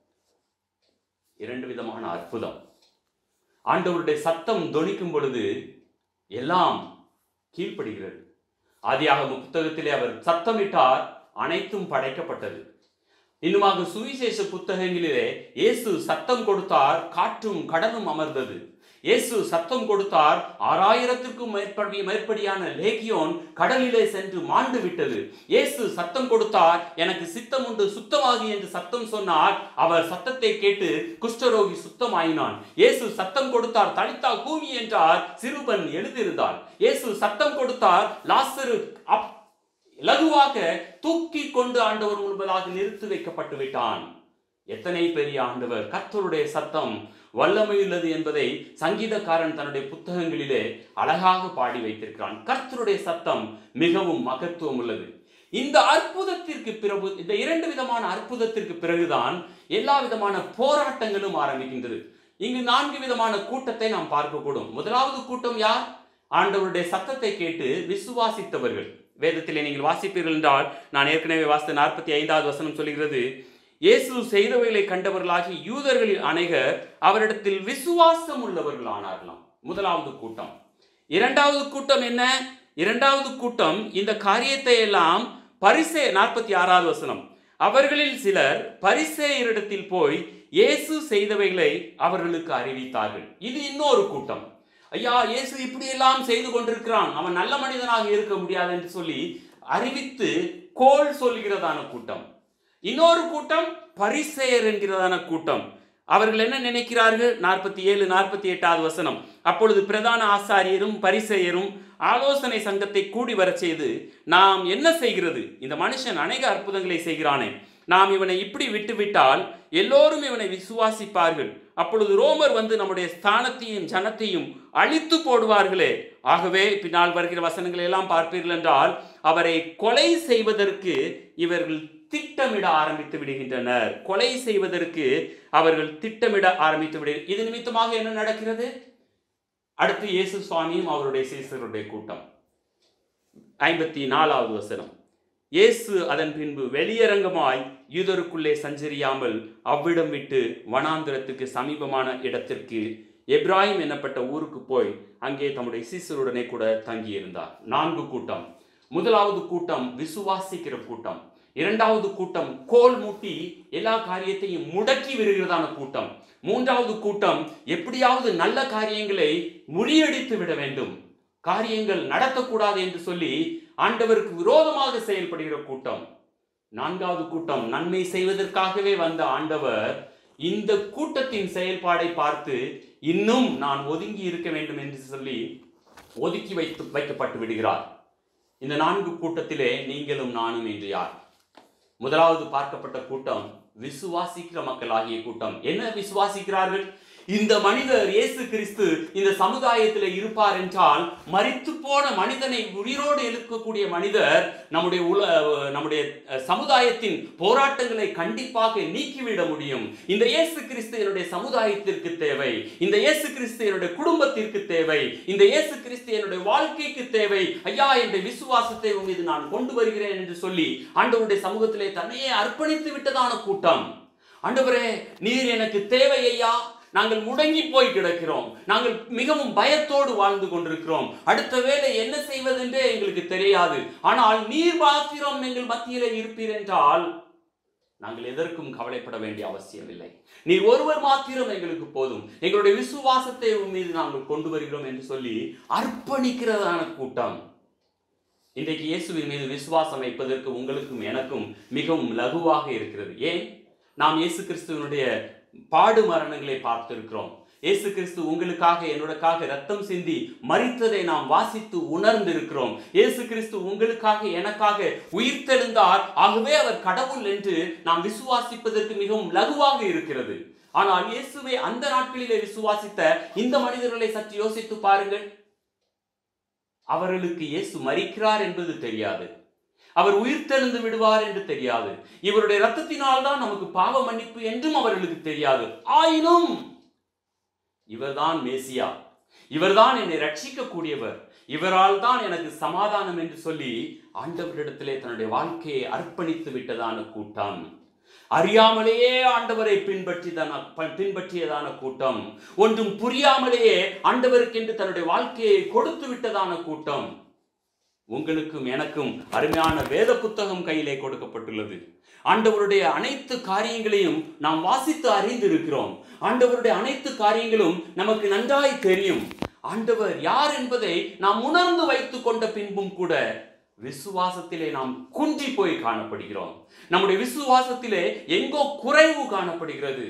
இரண்டு விதமான அற்புதம் ஆண்டவருடைய சத்தம் தொனிக்கும் பொழுது எல்லாம் கீழ்ப்படுகிறது ஆதியாகம புத்தகத்திலே அவர் சத்தமிட்டார் அனைத்தும் படைக்கப்பட்டது இன்னுமாக சுவிசேஷ புத்தகங்களிலே இயேசு சத்தம் கொடுத்தார் காற்றும் கடலும் அமர்ந்தது இயேசு சத்தம் கொடுத்தார் ஆறாயிரத்திற்கும் மேற்படி மேற்படியான லேகியோன் கடலிலே சென்று மாண்டு விட்டது இயேசு சத்தம் கொடுத்தார் எனக்கு சித்தம் உண்டு சுத்தமாகி என்று சத்தம் சொன்னார் அவர் சத்தத்தை கேட்டு குஷ்டரோகி சுத்தமாயினான் இயேசு சத்தம் கொடுத்தார் தலித்தா கூமி என்றார் சிறுவன் எழுதியிருந்தார் இயேசு சத்தம் கொடுத்தார் லாசரு அப் இலகுவாக தூக்கி கொண்டு ஆண்டவர் முன்பதாக நிறுத்தி வைக்கப்பட்டு விட்டான் எத்தனை பெரிய ஆண்டவர் கர்த்தருடைய சத்தம் வல்லமையுள்ளது என்பதை சங்கீதக்காரன் தன்னுடைய புத்தகங்களிலே அழகாக பாடி வைத்திருக்கிறான் கர்த்தருடைய சத்தம் மிகவும் மகத்துவம் உள்ளது இந்த அற்புதத்திற்கு பிறகு இந்த இரண்டு விதமான அற்புதத்திற்கு பிறகுதான் எல்லா விதமான போராட்டங்களும் ஆரம்பிக்கின்றது இங்கு நான்கு விதமான கூட்டத்தை நாம் பார்க்கக்கூடும் முதலாவது கூட்டம் யார் ஆண்டவருடைய சத்தத்தை கேட்டு விசுவாசித்தவர்கள் வேதத்திலே நீங்கள் வாசிப்பீர்கள் என்றால் நான் ஏற்கனவே வாசித்த நாற்பத்தி ஐந்தாவது வசனம் சொல்கிறது இயேசு செய்தவைகளை கண்டவர்களாகி யூதர்களில் அநேகர் அவரிடத்தில் விசுவாசம் உள்ளவர்கள் ஆனார்களாம் முதலாவது கூட்டம் இரண்டாவது கூட்டம் என்ன இரண்டாவது கூட்டம் இந்த காரியத்தை எல்லாம் பரிசே நாற்பத்தி ஆறாவது வசனம் அவர்களில் சிலர் பரிசேயரிடத்தில் போய் இயேசு செய்தவைகளை அவர்களுக்கு அறிவித்தார்கள் இது இன்னொரு கூட்டம் ஐயா இயேசு இப்படி எல்லாம் செய்து கொண்டிருக்கிறான் அவன் நல்ல மனிதனாக இருக்க முடியாது என்று சொல்லி அறிவித்து கோல் சொல்கிறதான கூட்டம் இன்னொரு கூட்டம் பரிசெயர் என்கிறதான கூட்டம் அவர்கள் என்ன நினைக்கிறார்கள் நாற்பத்தி ஏழு நாற்பத்தி எட்டாவது வசனம் அப்பொழுது பிரதான ஆசாரியரும் பரிசெயரும் ஆலோசனை சங்கத்தை கூடி வரச் செய்து நாம் என்ன செய்கிறது இந்த மனுஷன் அநேக அற்புதங்களை செய்கிறானே நாம் இவனை இப்படி விட்டுவிட்டால் எல்லோரும் இவனை விசுவாசிப்பார்கள் அப்பொழுது ரோமர் வந்து நம்முடைய ஸ்தானத்தையும் ஜனத்தையும் அழித்து போடுவார்களே ஆகவே பின்னால் வருகிற வசனங்களை எல்லாம் பார்ப்பீர்கள் என்றால் அவரை கொலை செய்வதற்கு இவர்கள் திட்டமிட ஆரம்பித்து விடுகின்றனர் கொலை செய்வதற்கு அவர்கள் திட்டமிட ஆரம்பித்து விடு இது நிமித்தமாக என்ன நடக்கிறது அடுத்து இயேசு சுவாமியும் அவருடைய சீசருடைய கூட்டம் ஐம்பத்தி நாலாவது வசனம் இயேசு அதன் பின்பு வெளியரங்கமாய் யூதருக்குள்ளே சஞ்சரியாமல் அவ்விடம் விட்டு வனாந்திரத்துக்கு சமீபமான இடத்திற்கு எப்ராஹிம் என்னப்பட்ட ஊருக்கு போய் அங்கே தம்முடைய சீசருடனே கூட தங்கியிருந்தார் நான்கு கூட்டம் முதலாவது கூட்டம் விசுவாசிக்கிற கூட்டம் இரண்டாவது கூட்டம் கோல் மூட்டி எல்லா காரியத்தையும் முடக்கி வருகிறதான கூட்டம் மூன்றாவது கூட்டம் எப்படியாவது நல்ல காரியங்களை முறியடித்து விட வேண்டும் காரியங்கள் நடத்தக்கூடாது என்று சொல்லி ஆண்டவருக்கு விரோதமாக செயல்படுகிற கூட்டம் நான்காவது கூட்டம் நன்மை செய்வதற்காகவே வந்த ஆண்டவர் இந்த கூட்டத்தின் செயல்பாடை பார்த்து இன்னும் நான் ஒதுங்கி இருக்க வேண்டும் என்று சொல்லி ஒதுக்கி வைத்து வைக்கப்பட்டு விடுகிறார் இந்த நான்கு கூட்டத்திலே நீங்களும் நானும் என்று யார் முதலாவது பார்க்கப்பட்ட கூட்டம் விசுவாசிக்கிற மக்களாகிய கூட்டம் என்ன விசுவாசிக்கிறார்கள் இந்த மனிதர் இயேசு கிறிஸ்து இந்த சமுதாயத்தில் இருப்பார் என்றால் மரித்து போன மனிதனை உயிரோடு எழுக்கக்கூடிய மனிதர் நம்முடைய உல நம்முடைய அஹ், சமுதாயத்தின் போராட்டங்களை கண்டிப்பாக நீக்கிவிட முடியும் இந்த இயேசு கிறிஸ்து என்னுடைய சமுதாயத்திற்கு தேவை இந்த இயேசு கிறிஸ்து என்னுடைய குடும்பத்திற்கு தேவை இந்த இயேசு கிறிஸ்து என்னுடைய வாழ்க்கைக்கு தேவை ஐயா என்ற விசுவாசத்தை உன் மீது நான் கொண்டு வருகிறேன் என்று சொல்லி ஆண்டவருடைய சமூகத்திலே தன்னையே அர்ப்பணித்து விட்டதான கூட்டம் ஆண்டவரே நீர் எனக்கு தேவை ஐயா நாங்கள் முடங்கி போய் கிடக்கிறோம் நாங்கள் மிகவும் பயத்தோடு வாழ்ந்து கொண்டிருக்கிறோம் அடுத்த வேலை என்ன செய்வதென்றே எங்களுக்கு தெரியாது ஆனால் நீர் மாத்திரம் எங்கள் மத்தியிலே இருப்பீர் என்றால் நாங்கள் எதற்கும் கவலைப்பட வேண்டிய அவசியம் இல்லை நீர் ஒருவர் மாத்திரம் எங்களுக்கு போதும் எங்களுடைய விசுவாசத்தை உன் மீது நாங்கள் கொண்டு வருகிறோம் என்று சொல்லி அர்ப்பணிக்கிறதான கூட்டம் இன்றைக்கு இயேசுவின் மீது விசுவாசம் வைப்பதற்கு உங்களுக்கும் எனக்கும் மிகவும் லகுவாக இருக்கிறது ஏன் நாம் இயேசு கிறிஸ்துவனுடைய பாடு மரணங்களை பார்த்திருக்கிறோம் இயேசு கிறிஸ்து உங்களுக்காக என்னோடக்காக ரத்தம் சிந்தி மரித்ததை நாம் வாசித்து உணர்ந்து இருக்கிறோம் இயேசு கிறிஸ்து உங்களுக்காக எனக்காக உயிர்த்தெழுந்தார் ஆகவே அவர் கடவுள் என்று நாம் விசுவாசிப்பதற்கு மிகவும் லகுவாக இருக்கிறது ஆனால் இயேசுவை அந்த நாட்களிலே விசுவாசித்த இந்த மனிதர்களை சற்று யோசித்து பாருங்கள் அவர்களுக்கு இயேசு மரிக்கிறார் என்பது தெரியாது அவர் உயிர்த்தெழுந்து விடுவார் என்று தெரியாது இவருடைய ரத்தத்தினால் தான் நமக்கு பாவ மன்னிப்பு என்றும் அவர்களுக்கு தெரியாது ஆயினும் இவர்தான் மேசியா இவர்தான் என்னை ரட்சிக்க கூடியவர் இவரால் தான் எனக்கு சமாதானம் என்று சொல்லி ஆண்டவரிடத்திலே தன்னுடைய வாழ்க்கையை அர்ப்பணித்து விட்டதான கூட்டம் அறியாமலேயே ஆண்டவரை பின்பற்றிதான பின்பற்றியதான கூட்டம் ஒன்றும் புரியாமலேயே ஆண்டவருக்கென்று தன்னுடைய வாழ்க்கையை கொடுத்து விட்டதான கூட்டம் உங்களுக்கும் எனக்கும் அருமையான வேத புத்தகம் கையிலே கொடுக்கப்பட்டுள்ளது ஆண்டவருடைய அனைத்து காரியங்களையும் நாம் வாசித்து அறிந்திருக்கிறோம் ஆண்டவருடைய அனைத்து காரியங்களும் நமக்கு நன்றாய் தெரியும் ஆண்டவர் யார் என்பதை நாம் உணர்ந்து வைத்துக் கொண்ட பின்பும் கூட விசுவாசத்திலே நாம் குன்றி போய் காணப்படுகிறோம் நம்முடைய விசுவாசத்திலே எங்கோ குறைவு காணப்படுகிறது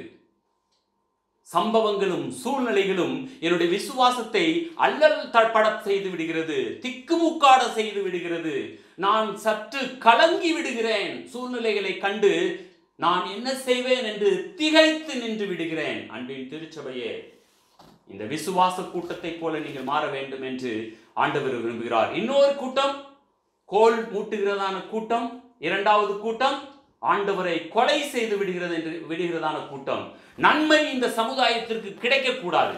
சம்பவங்களும் சூழ்நிலைகளும் என்னுடைய விசுவாசத்தை அல்லல் தற்பட செய்து விடுகிறது திக்குமுக்காட செய்து விடுகிறது நான் சற்று கலங்கி விடுகிறேன் சூழ்நிலைகளை கண்டு நான் என்ன செய்வேன் என்று திகைத்து நின்று விடுகிறேன் அன்பின் திருச்சபையே இந்த விசுவாச கூட்டத்தை போல நீங்கள் மாற வேண்டும் என்று ஆண்டவர் விரும்புகிறார் இன்னொரு கூட்டம் கோல் மூட்டுகிறதான கூட்டம் இரண்டாவது கூட்டம் ஆண்டவரை கொலை செய்து விடுகிறது என்று விடுகிறதான கூட்டம் நன்மை இந்த சமுதாயத்திற்கு கிடைக்கக்கூடாது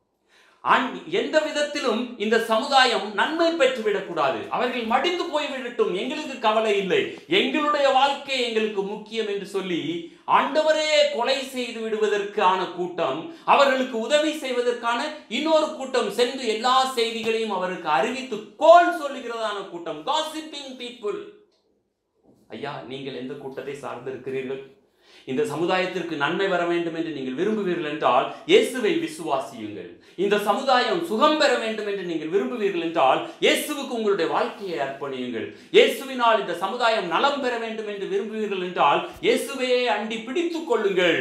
அன்- எந்த விதத்திலும் இந்த சமுதாயம் நன்மை பெற்றுவிடக்கூடாது அவர்கள் மடிந்து போய்விடட்டும் எங்களுக்கு கவலை இல்லை எங்களுடைய வாழ்க்கை எங்களுக்கு முக்கியம் என்று சொல்லி ஆண்டவரே கொலை செய்து விடுவதற்கான கூட்டம் அவர்களுக்கு உதவி செய்வதற்கான இன்னொரு கூட்டம் சென்று எல்லா செய்திகளையும் அவருக்கு அறிவித்து கோல் சொல்லுகிறதான கூட்டம் gossiping people ஐயா நீங்கள் எந்த கூட்டத்தை சார்ந்திருக்கிறீர்கள் இந்த சமுதாயத்திற்கு நன்மை வர வேண்டும் என்று நீங்கள் விரும்புவீர்கள் என்றால் இயேசுவை விசுவாசியுங்கள் இந்த சமுதாயம் சுகம் பெற வேண்டும் என்று நீங்கள் விரும்புவீர்கள் என்றால் இயேசுவுக்கு உங்களுடைய வாழ்க்கையை அர்ப்பணியுங்கள் இயேசுவினால் இந்த சமுதாயம் நலம் பெற வேண்டும் என்று விரும்புவீர்கள் என்றால் இயேசுவையே அண்டி பிடித்துக் கொள்ளுங்கள்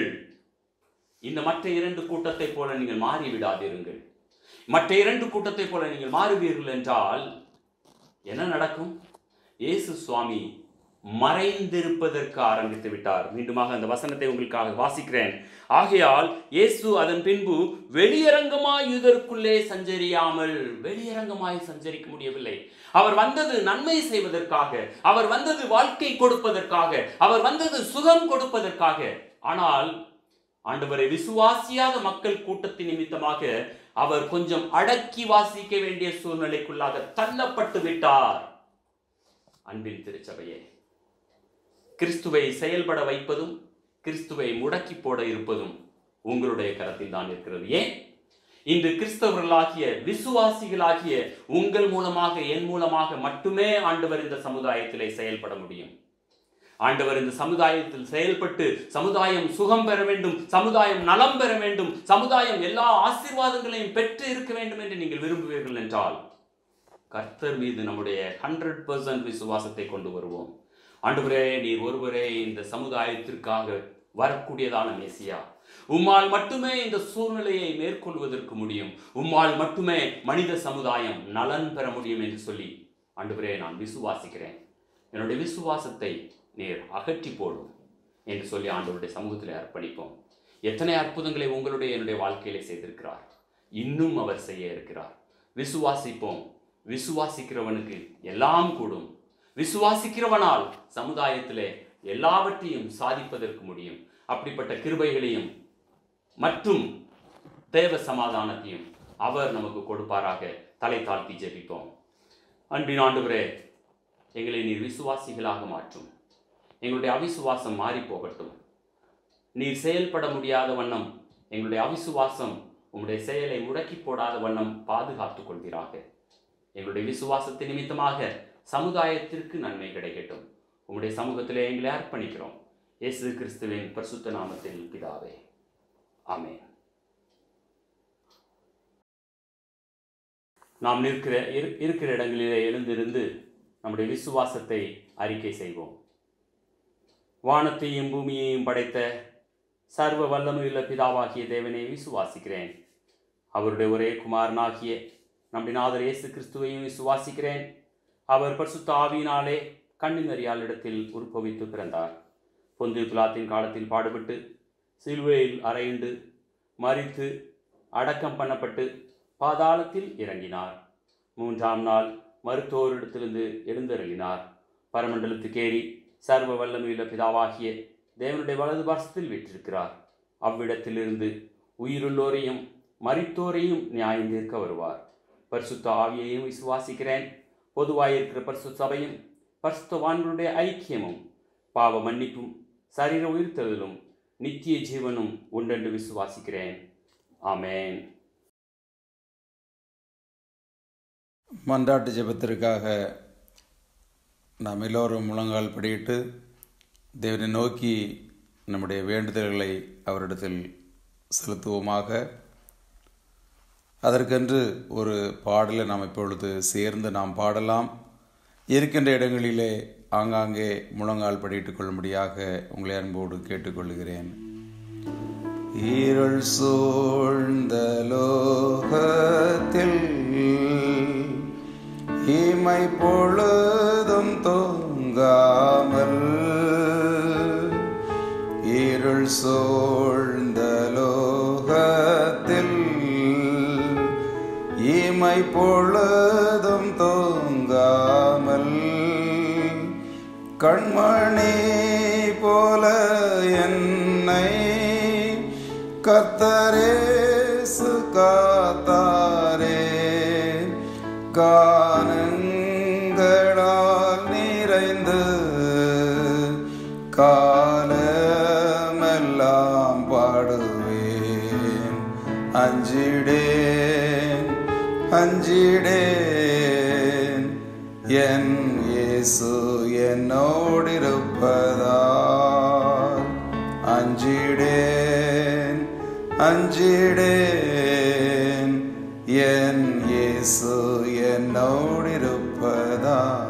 இந்த மற்ற இரண்டு கூட்டத்தை போல நீங்கள் மாறி விடாதிருங்கள் மற்ற இரண்டு கூட்டத்தை போல நீங்கள் மாறுவீர்கள் என்றால் என்ன நடக்கும் இயேசு சுவாமி மறைந்திருப்பதற்கு ஆரம்பித்து விட்டார் மீண்டுமாக அந்த வசனத்தை உங்களுக்காக வாசிக்கிறேன் ஆகையால் இயேசு அதன் பின்பு வெளியரங்கமாய் இதற்குள்ளே சஞ்சரியாமல் வெளியரங்கமாய் சஞ்சரிக்க முடியவில்லை அவர் வந்தது நன்மை செய்வதற்காக அவர் வந்தது வாழ்க்கை கொடுப்பதற்காக அவர் வந்தது சுகம் கொடுப்பதற்காக ஆனால் ஆண்டவரை விசுவாசியாத மக்கள் கூட்டத்தின் நிமித்தமாக அவர் கொஞ்சம் அடக்கி வாசிக்க வேண்டிய சூழ்நிலைக்குள்ளாக தள்ளப்பட்டு விட்டார் அன்பின் திருச்சபையே கிறிஸ்துவை செயல்பட வைப்பதும் கிறிஸ்துவை முடக்கி போட இருப்பதும் உங்களுடைய கரத்தில் தான் இருக்கிறது ஏன் இன்று கிறிஸ்தவர்களாகிய விசுவாசிகளாகிய உங்கள் மூலமாக என் மூலமாக மட்டுமே ஆண்டவர் இந்த சமுதாயத்திலே செயல்பட முடியும் ஆண்டவர் இந்த சமுதாயத்தில் செயல்பட்டு சமுதாயம் சுகம் பெற வேண்டும் சமுதாயம் நலம் பெற வேண்டும் சமுதாயம் எல்லா ஆசீர்வாதங்களையும் பெற்று இருக்க வேண்டும் என்று நீங்கள் விரும்புவீர்கள் என்றால் கர்த்தர் மீது நம்முடைய ஹண்ட்ரட் பர்சன்ட் விசுவாசத்தை கொண்டு வருவோம் ஆண்டவரே நீர் ஒருவரே இந்த சமுதாயத்திற்காக வரக்கூடியதான மேசியா உம்மால் மட்டுமே இந்த சூழ்நிலையை மேற்கொள்வதற்கு முடியும் உம்மால் மட்டுமே மனித சமுதாயம் நலன் பெற முடியும் என்று சொல்லி ஆண்டவரே நான் விசுவாசிக்கிறேன் என்னுடைய விசுவாசத்தை நீர் அகற்றி போடும் என்று சொல்லி ஆண்டவருடைய சமூகத்தில் அர்ப்பணிப்போம் எத்தனை அற்புதங்களை உங்களுடைய என்னுடைய வாழ்க்கையிலே செய்திருக்கிறார் இன்னும் அவர் செய்ய இருக்கிறார் விசுவாசிப்போம் விசுவாசிக்கிறவனுக்கு எல்லாம் கூடும் விசுவாசிக்கிறவனால் சமுதாயத்திலே எல்லாவற்றையும் சாதிப்பதற்கு முடியும் அப்படிப்பட்ட கிருபைகளையும் மற்றும் தேவ சமாதானத்தையும் அவர் நமக்கு கொடுப்பாராக தலை தாழ்த்தி ஜெபிப்போம் அன்பின் ஆண்டவரே எங்களை நீர் விசுவாசிகளாக மாற்றும் எங்களுடைய அவிசுவாசம் மாறி போகட்டும் நீர் செயல்பட முடியாத வண்ணம் எங்களுடைய அவிசுவாசம் உம்முடைய செயலை முடக்கி போடாத வண்ணம் பாதுகாத்துக் கொள்வீராக எங்களுடைய விசுவாசத்தின் நிமித்தமாக சமுதாயத்திற்கு நன்மை கிடைக்கட்டும் உம்முடைய சமூகத்திலே எங்களை அர்ப்பணிக்கிறோம் இயேசு கிறிஸ்துவின் பரிசுத்த நாமத்தில் பிதாவே ஆமென் நாம் நிற்கிற இரு- இருக்கிற இடங்களிலே எழுந்திருந்து நம்முடைய விசுவாசத்தை அறிக்கை செய்வோம் வானத்தையும் பூமியையும் படைத்த சர்வ வல்லமையுள்ள பிதாவாகிய தேவனை விசுவாசிக்கிறேன் அவருடைய ஒரே குமாரனாகிய நம்முடைய நாதர் இயேசு கிறிஸ்துவையும் விசுவாசிக்கிறேன் அவர் பரிசுத்த ஆவியினாலே கண்ணிமறியால் இடத்தில் உருப்பவித்து பிறந்தார் பொந்து பிலாத்தின் காலத்தில் பாடுபட்டு சிலுவையில் அறையுண்டு மறித்து அடக்கம் பண்ணப்பட்டு பாதாளத்தில் இறங்கினார் மூன்றாம் நாள் மருத்துவரிடத்திலிருந்து எழுந்தருளினார் பரமண்டலத்துக்கேறி சர்வ வல்லமையுள்ள பிதாவாகிய தேவனுடைய வலது பாசத்தில் வீற்றிருக்கிறார் அவ்விடத்திலிருந்து உயிருள்ளோரையும் மரித்தோரையும் நியாயம் தீர்க்க வருவார் பரிசுத்த ஆவியையும் விசுவாசிக்கிறேன் பொதுவாயிருக்கிற பரிசுத்த சபையும் பரிசுத்தவான்களுடைய ஐக்கியமும் பாவ மன்னிப்பும் சரீர உயிர்த்தெழுதலும் நித்திய ஜீவனும் உண்டென்று விசுவாசிக்கிறேன் ஆமென் மன்றாட்டு ஜெபத்திற்காக நாம் எல்லோரும் முழங்கால் படியிட்டு தேவனை நோக்கி நம்முடைய வேண்டுதல்களை அவரிடத்தில் செலுத்துவோமாக அதற்கென்று ஒரு பாடலை நாம் இப்பொழுது சேர்ந்து நாம் பாடலாம் இருக்கின்ற இடங்களிலே ஆங்காங்கே முழங்கால் படியிட்டுக் கொள்ளும்படியாக உங்களை அன்போடு கேட்டுக்கொள்கிறேன் இருள் சூழ்ந்த லோகத்தில் இமை பொழுதும் தூங்காமல் இருள் சூழ்ந்த லோகத்தில் இமை பொழுதும் தூங்காமல் கண்மணி போல என்னை கர்த்தரேசு காத்தாரே கானங்களால் நிறைந்து காலமெல்லாம் பாடுவேன் அஞ்சிடேன் அஞ்சிடேன் என் இயேசு என்னோடிருப்பதால் அஞ்சிடேன் அஞ்சிடேன் என் இயேசு என்னோடிருப்பதால்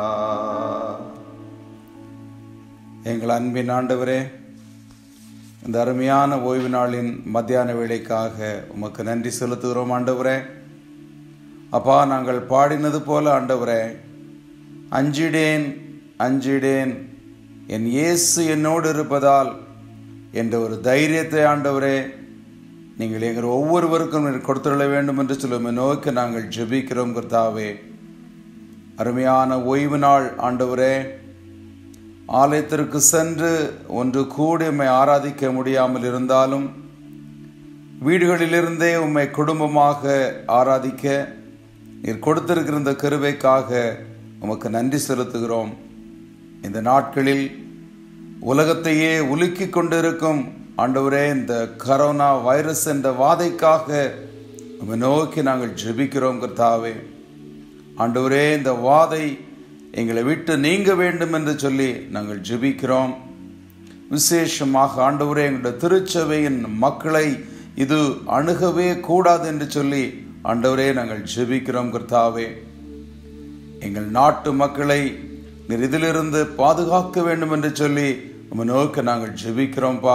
எங்கள் அன்பின் ஆண்டவரே இந்த அருமையான ஓய்வு நாளின் மத்தியான வேளைக்காக உமக்கு நன்றி செலுத்துகிறோம் ஆண்டவரே அப்பா நாங்கள் பாடினது போல ஆண்டவரே அஞ்சிடேன் அஞ்சிடேன் என் இயேசு என்னோடு இருப்பதால் என்ற ஒரு தைரியத்தை ஆண்டவரே நீங்கள் எங்கள் ஒவ்வொருவருக்கும் நீர் கொடுத்துள்ள வேண்டும் என்று சொல்லும் நோக்கி நாங்கள் ஜெபிக்கிறோம் கர்த்தாவே அருமையான ஓய்வு நாள் ஆண்டவரே ஆலயத்திற்கு சென்று ஒன்று கூடி உம்மை ஆராதிக்க முடியாமல் இருந்தாலும் வீடுகளிலிருந்தே உம்மை குடும்பமாக ஆராதிக்க நீர் கொடுத்திருக்கிற இந்த கருவைக்காக உமக்கு நன்றி செலுத்துகிறோம் இந்த நாட்களில் உலகத்தையே உலுக்கி கொண்டிருக்கும் ஆண்டவரே இந்த கரோனா வைரஸ் என்ற வாதைக்காக உம்மை நோக்கி நாங்கள் ஜெபிக்கிறோம் கர்த்தாவே ஆண்டவரே இந்த வாதை எங்களை விட்டு நீங்க வேண்டும் என்று சொல்லி நாங்கள் ஜெபிக்கிறோம் விசேஷமாக ஆண்டவரே எங்களுடைய திருச்சபையின் மக்களை இது அணுகவே கூடாது என்று சொல்லி ஆண்டவரே நாங்கள் ஜெபிக்கிறோம் கர்த்தாவே எங்கள் நாட்டு மக்களை நீர் இதிலிருந்து பாதுகாக்க வேண்டும் என்று சொல்லி உம்மை நோக்க நாங்கள் ஜெபிக்கிறோம்ப்பா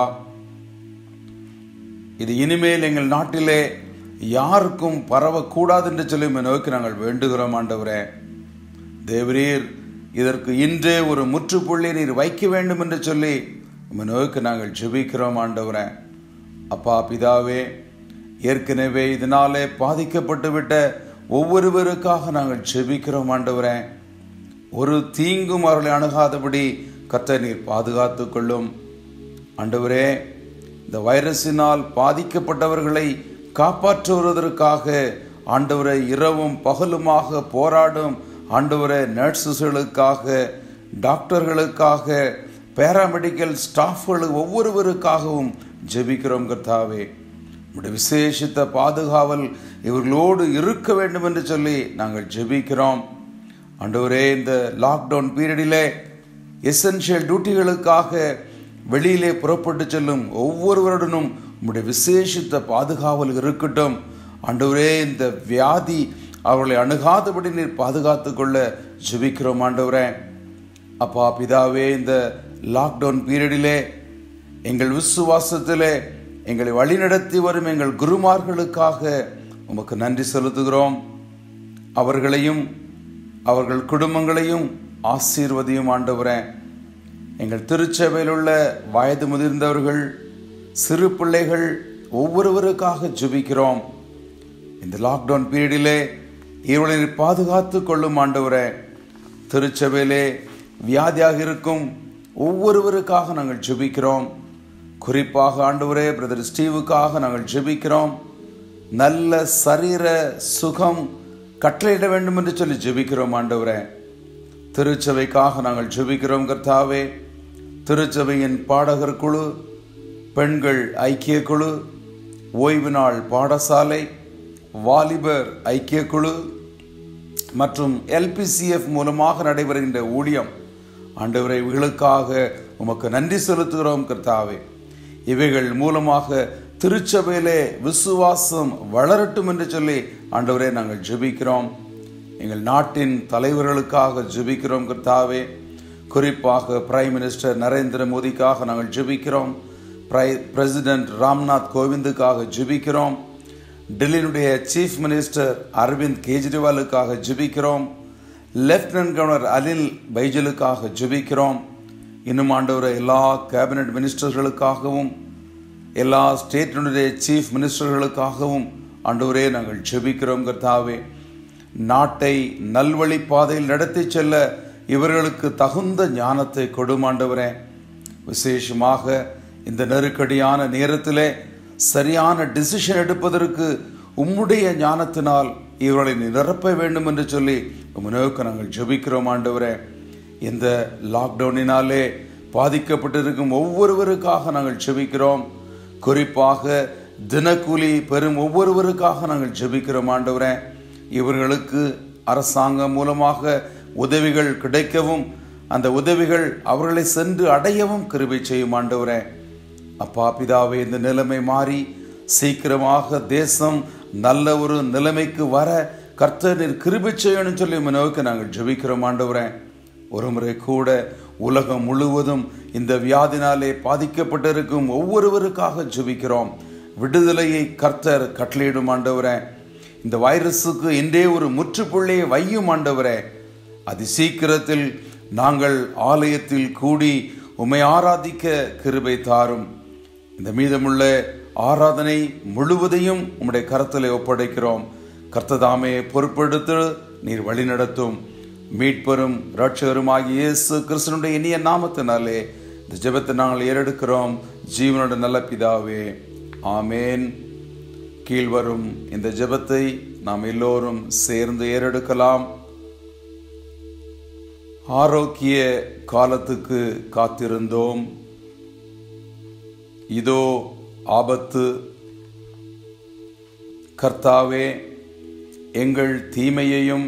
இது இனிமேல் எங்கள் நாட்டிலே யாருக்கும் பரவக்கூடாது என்று சொல்லி உம்மை நோக்கி நாங்கள் வேண்டுகிறோம் ஆண்டவரே தேவரீர் இதற்கு இன்றே ஒரு முற்றுப்புள்ளி நீர் வைக்க வேண்டும் என்று சொல்லி உம்மை நோக்கி நாங்கள் ஜெபிக்கிறோம் ஆண்டவரே அப்பா பிதாவே ஏற்கனவே இதனாலே பாதிக்கப்பட்டு விட்ட ஒவ்வொருவருக்காக நாங்கள் ஜெபிக்கிறோம் ஆண்டவரே ஒரு தீங்கும் அவர்களை அணுகாதபடி கர்த்தர் நீர் பாதுகாத்துக் கொள்ளும் ஆண்டவரே இந்த வைரஸினால் பாதிக்கப்பட்டவர்களை காப்பாற்றுவதற்காக ஆண்டவரை இரவும் பகலுமாக போராடும் ஆண்டவரை நர்ஸுகளுக்காக டாக்டர்களுக்காக பேராமெடிக்கல் ஸ்டாஃப்கள் ஒவ்வொருவருக்காகவும் ஜெபிக்கிறோம் கர்த்தாவே உடைய விசேஷித்த பாதுகாவல் இவர்களோடு இருக்க வேண்டும் என்று சொல்லி நாங்கள் ஜெபிக்கிறோம் ஆண்டவரே இந்த லாக்டவுன் பீரியடிலே எசென்ஷியல் டியூட்டிகளுக்காக வெளியிலே புறப்பட்டு செல்லும் ஒவ்வொருவருடனும் உம்முடைய விசேஷித்த பாதுகாவல் இருக்கட்டும் ஆண்டவரே இந்த வியாதி அவர்களை அணுகாதபடி நீர் பாதுகாத்து கொள்ள ஜெபிக்கிறோம் ஆண்டவரே அப்பா பிதாவே இந்த லாக்டவுன் பீரியடிலே எங்கள் விசுவாசத்திலே எங்களை வழிநடத்தி வரும் எங்கள் குருமார்களுக்காக உமக்கு நன்றி செலுத்துகிறோம் அவர்களையும் அவர்கள் குடும்பங்களையும் ஆசீர்வதியும் ஆண்டவரே எங்கள் திருச்சபையில் உள்ள வயது முதிர்ந்தவர்கள் சிறு பிள்ளைகள் ஒவ்வொருவருக்காக ஜெபிக்கிறோம் இந்த லாக்டவுன் பீரியடிலே இவர்களை பாதுகாத்து கொள்ளும் ஆண்டவரே திருச்சபையிலே வியாதியாக இருக்கும் ஒவ்வொருவருக்காக நாங்கள் ஜெபிக்கிறோம் குறிப்பாக ஆண்டவரே பிரதர் ஸ்டீவுக்காக நாங்கள் ஜெபிக்கிறோம் நல்ல சரீர சுகம் கட்டளையிட வேண்டும் என்று சொல்லி ஜெபிக்கிறோம் ஆண்டவரே திருச்சபைக்காக நாங்கள் ஜெபிக்கிறோம் கர்த்தாவே திருச்சபையின் பாடகர் குழு பெண்கள் ஐக்கிய குழு ஓய்வு நாள் பாடசாலை வாலிபர் ஐக்கிய குழு மற்றும் எல்பிசிஎஃப் மூலமாக நடைபெறுகின்ற ஊழியம் ஆண்டவரை இவைகளுக்காக உமக்கு நன்றி செலுத்துகிறோம் கர்த்தாவே இவைகள் மூலமாக திருச்சபையிலே விசுவாசம் வளரட்டும் என்று சொல்லி ஆண்டவரே நாங்கள் ஜெபிக்கிறோம் எங்கள் நாட்டின் தலைவர்களுக்காக ஜெபிக்கிறோம் கர்த்தாவே குறிப்பாக பிரைம் மினிஸ்டர் நரேந்திர மோடிக்காக நாங்கள் ஜெபிக்கிறோம் பிரை பிரசிடென்ட் ராம்நாத் கோவிந்துக்காக ஜெபிக்கிறோம் டெல்லியினுடைய சீஃப் மினிஸ்டர் அரவிந்த் கெஜ்ரிவாலுக்காக ஜெபிக்கிறோம் லெப்டினன்ட் கவர்னர் அனில் பைஜலுக்காக ஜெபிக்கிறோம் இன்னும் ஆண்டவரை எல்லா கேபினட் மினிஸ்டர்களுக்காகவும் எல்லா ஸ்டேட்டினுடைய சீஃப் மினிஸ்டர்களுக்காகவும் ஆண்டவரே நாங்கள் ஜெபிக்கிறோம் கர்த்தாவே நாட்டை நல்வழி பாதையில் நடத்தி செல்ல இவர்களுக்கு தகுந்த ஞானத்தை கொடுமாண்டவரே விசேஷமாக இந்த நெருக்கடியான நேரத்திலே சரியான டிசிஷன் எடுப்பதற்கு உம்முடைய ஞானத்தினால் இவர்களை நீ நிரப்ப வேண்டும் என்று சொல்லி உமனோக்கு நாங்கள் ஜெபிக்கிறோம் ஆண்டவரே இந்த லாக்டவுனினாலே பாதிக்கப்பட்டிருக்கும் ஒவ்வொருவருக்காக நாங்கள் ஜெபிக்கிறோம் குறிப்பாக தினக்கூலி பெறும் ஒவ்வொருவருக்காக நாங்கள் ஜெபிக்கிறோம் ஆண்டவரே இவர்களுக்கு அரசாங்கம் மூலமாக உதவிகள் கிடைக்கவும் அந்த உதவிகள் அவர்களை சென்று அடையவும் கிருபை செய்யும் ஆண்டவரே அப்பா பிதாவே இந்த நிலைமை மாறி சீக்கிரமாக தேசம் நல்ல ஒரு நிலைமைக்கு வர கர்த்தர் நீர் கிருபை செய்யணும்னு சொல்லி நோக்கி நாங்கள் ஜெபிக்கிறோம் ஆண்டவரே ஒரு முறை கூட உலகம் முழுவதும் இந்த வியாதினாலே பாதிக்கப்பட்டிருக்கும் ஒவ்வொருவருக்காக ஜெபிக்கிறோம் விடுதலையை கர்த்தர் கட்டளையிடும் ஆண்டவரே இந்த வைரஸுக்கு இன்றே ஒரு முற்றுப்புள்ளியை வையும் ஆண்டவரே அதி சீக்கிரத்தில் நாங்கள் ஆலயத்தில் கூடி உம்மை ஆராதிக்க கிருபை தாரும் இந்த மீதமுள்ள ஆராதனை முழுவதையும் உம்முடைய கரத்திலே ஒப்படைக்கிறோம் கர்த்ததாமே பொறுப்பெடுத்து நீர் வழிநடத்தும் மீட்பெரும் ரட்சகருமாகிய இயேசு கிறிஸ்தனுடைய இனிய நாமத்தினாலே இந்த ஜெபத்தை நாங்கள் ஏறெடுக்கிறோம் ஜீவனோட நல்ல பிதாவே ஆமேன் கீழ்வரும் இந்த ஜெபத்தை நாம் எல்லோரும் சேர்ந்து ஏறெடுக்கலாம் ஆரோக்கிய காலத்துக்கு காத்திருந்தோம் இதோ ஆபத்து கர்த்தாவே எங்கள் தீமையையும்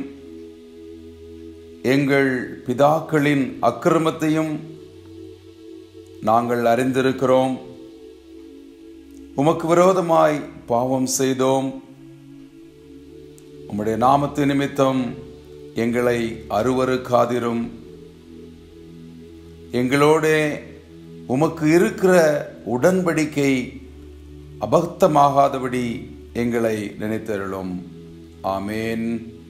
எங்கள் பிதாக்களின் அக்கிரமத்தையும் நாங்கள் அறிந்திருக்கிறோம் உமக்கு விரோதமாய் பாவம் செய்தோம் உம்முடைய நாமத்து நிமித்தம் எங்களை அருவருக்காதிரும் எங்களோடே உமக்கு இருக்கிற உடன்படிக்கை அபக்தமாகாதபடி எங்களை நினைத்தருளும் ஆமேன்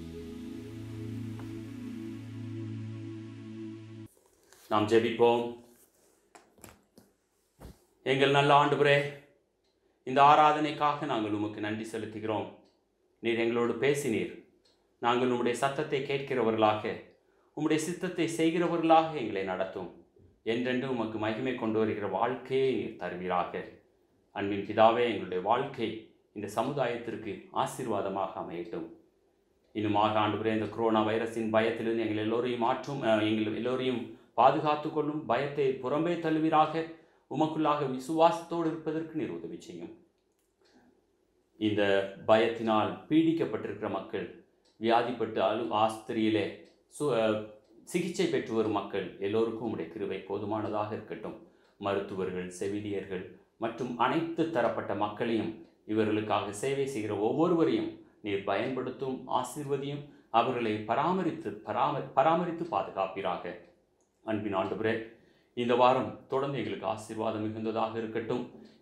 நாம் ஜெபிப்போம் எங்கள் நல்ல ஆண்டவரே இந்த ஆராதனைக்காக நாங்கள் உமக்கு நன்றி செலுத்துகிறோம் நீர் எங்களோடு பேசினீர் நாங்கள் உம்முடைய சத்தத்தை கேட்கிறவர்களாக உம்முடைய சித்தத்தை செய்கிறவர்களாக எங்களை நடத்தும் என்றென்று உமக்கு மகிமை கொண்டு வருகிற வாழ்க்கையை நீர் தருவீராக அன்பின் பிதாவே எங்களுடைய வாழ்க்கை இந்த சமுதாயத்திற்கு ஆசீர்வாதமாக அமையட்டும் இன்னுமாக ஆண்டுபுரே இந்த கொரோனா வைரஸின் பயத்திலிருந்து எங்கள் எல்லோரையும் மாற்றும் அஹ், எங்கள் எல்லோரையும் பாதுகாத்து கொள்ளும் பயத்தை புறம்பே தள்ளுவீராக உமக்குள்ளாக விசுவாசத்தோடு இருப்பதற்கு நீர் உதவி செய்யும் இந்த பயத்தினால் பீடிக்கப்பட்டிருக்கிற மக்கள் வியாதிப்பட்டு அலு ஆஸ்திரியிலே சு அஹ், சிகிச்சை பெற்று வரும் மக்கள் எல்லோருக்கும் உடைய கிருபை போதுமானதாக இருக்கட்டும் மருத்துவர்கள் செவிலியர்கள் மற்றும் அனைத்து தரப்பட்ட மக்களையும் இவர்களுக்காக சேவை செய்கிற ஒவ்வொருவரையும் நீர் பயன்படுத்தும் ஆசீர்வதியும் அவர்களை பராமரித்து பராம பராமரித்து பாதுகாப்பீராக அன்பின் ஆண்டவரே இந்த வாரம் தொடர்ந்து எங்களுக்கு ஆசீர்வாதம் மிகுந்ததாக இருக்கட்டும்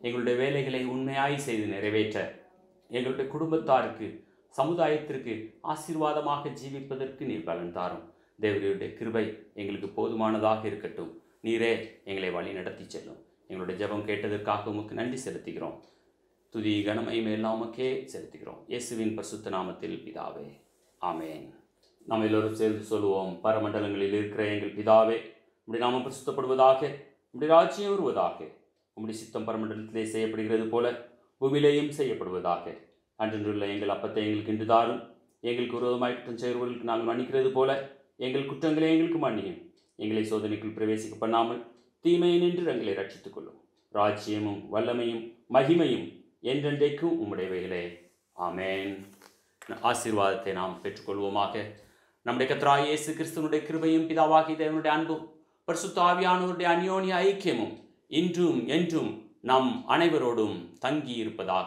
எங்களுடைய வேலைகளை உண்மையாய் செய்து நிறைவேற்ற எங்களுடைய குடும்பத்தாருக்கு சமுதாயத்திற்கு ஆசீர்வாதமாக ஜீவிப்பதற்கு நீர் பலன் தாரும் தேவருடைய கிருபை எங்களுக்கு போதுமானதாக இருக்கட்டும் நீரே எங்களை வழி நடத்தி செல்லும் எங்களுடைய ஜெபம் கேட்டதற்காக உமக்கு நன்றி செலுத்துகிறோம் துதி கனமையும் எல்லாம் உமக்கே செலுத்துகிறோம் இயேசுவின் பரிசுத்த நாமத்தில் பிதாவே ஆமென் நாம் எல்லோரும் சேர்ந்து சொல்லுவோம் பரமண்டலங்களில் இருக்கிற எங்கள் பிதாவே உம்முடைய நாமம் பிரசுத்தப்படுவதாக உம்முடைய ராஜ்யம் வருவதாக உம்முடைய சித்தம் பரமண்டலத்திலே செய்யப்படுகிறது போல பூமியிலேயும் செய்யப்படுவதாக அன்றுள்ள எங்கள் அப்பத்தை எங்களுக்கு இன்று தாரும் எங்களுக்கு விரோதமாய் குற்றம் செய்கிறவர்களுக்கு நாங்கள் மன்னிக்கிறது போல எங்கள் குற்றங்களை எங்களுக்கு மன்னியும் எங்களை சோதனைக்குள் பிரவேசிக்க பண்ணாமல் தீமையை நின்று எங்களை ரட்சித்துக் கொள்ளும் ராஜ்யமும் வல்லமையும் மகிமையும் என்றென்றைக்கும் உம்முடையவைகளே ஆமென் ஆசீர்வாதத்தை நாம் பெற்றுக்கொள்வோமாக நம்முடைய கத்ராய் இயேசு கிறிஸ்துவனுடைய கிருபையும் பிதாவாகி தேவனுடைய அன்பும் பரிசுத்த ஆவியானவருடைய அந்யோன்ய ஐக்கியமும் இன்றும் என்றும் நம் அனைவரோடும் தங்கி இருப்பதாக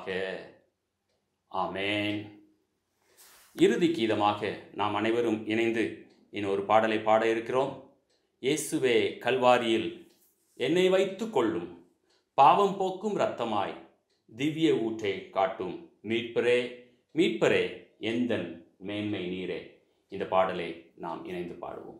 ஆமென் இறுதி கீதமாக நாம் அனைவரும் இணைந்து இன்னொரு பாடலை பாட இருக்கிறோம் இயேசுவே கல்வாரியில் என்னை வைத்துக் கொள்ளும் பாவம் போக்கும் இரத்தமாய் திவ்ய ஊற்றை காட்டும் மீட்பரே மீட்பரே எந்தன் மேன்மை நீரே இந்த பாடலை நாம் இணைந்து பாடுவோம்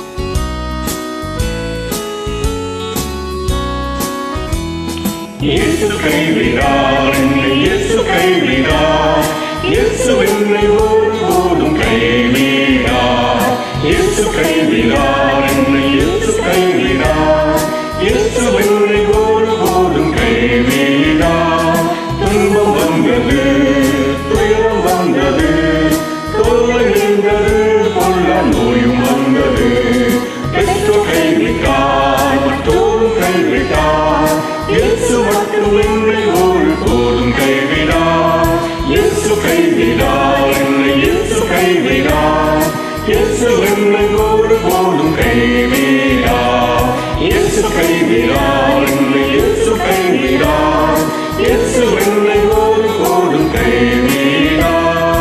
இயேசு இயேசு கைவிடார் என்னை இயேசு கைவிடார் இயேசு என்னை ஒருபோதும் கைவிடார் இயேசு கைவிடார் என்னை இயேசு கைவிடார் இயேசு என்னை ஒருபோதும் கைவிடார் துன்பம் வந்தது துயரம் வந்தது தொல்லை நின்றது கொள்ள நோயும் வந்தது பெற்றோர் கைவிட்டார் மற்றோரும் கைவிட்டார் இயேசு மட்டும் என்னை ஒரு போதும் கைவிடார் இயேசு கைவிடார் என்னை இயேசு கைவிடார் இயேசு என்னை ஒரு போதும் கைவிடார் இயேசு கைவிடார் என்னை இயேசு கைவிடார் இயேசு என்னை ஒரு போதும் கைவிடார்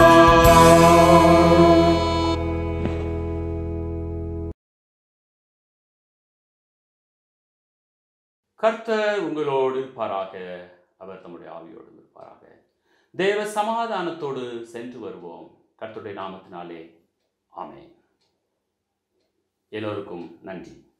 கர்த்தர் உங்களோடு இருப்பாராக அவர் தம்முடைய ஆவியோடு இருப்பாராக தேவ சமாதானத்தோடு சென்று வருவோம் கர்த்தருடைய நாமத்தினாலே ஆமென் எல்லோருக்கும் நன்றி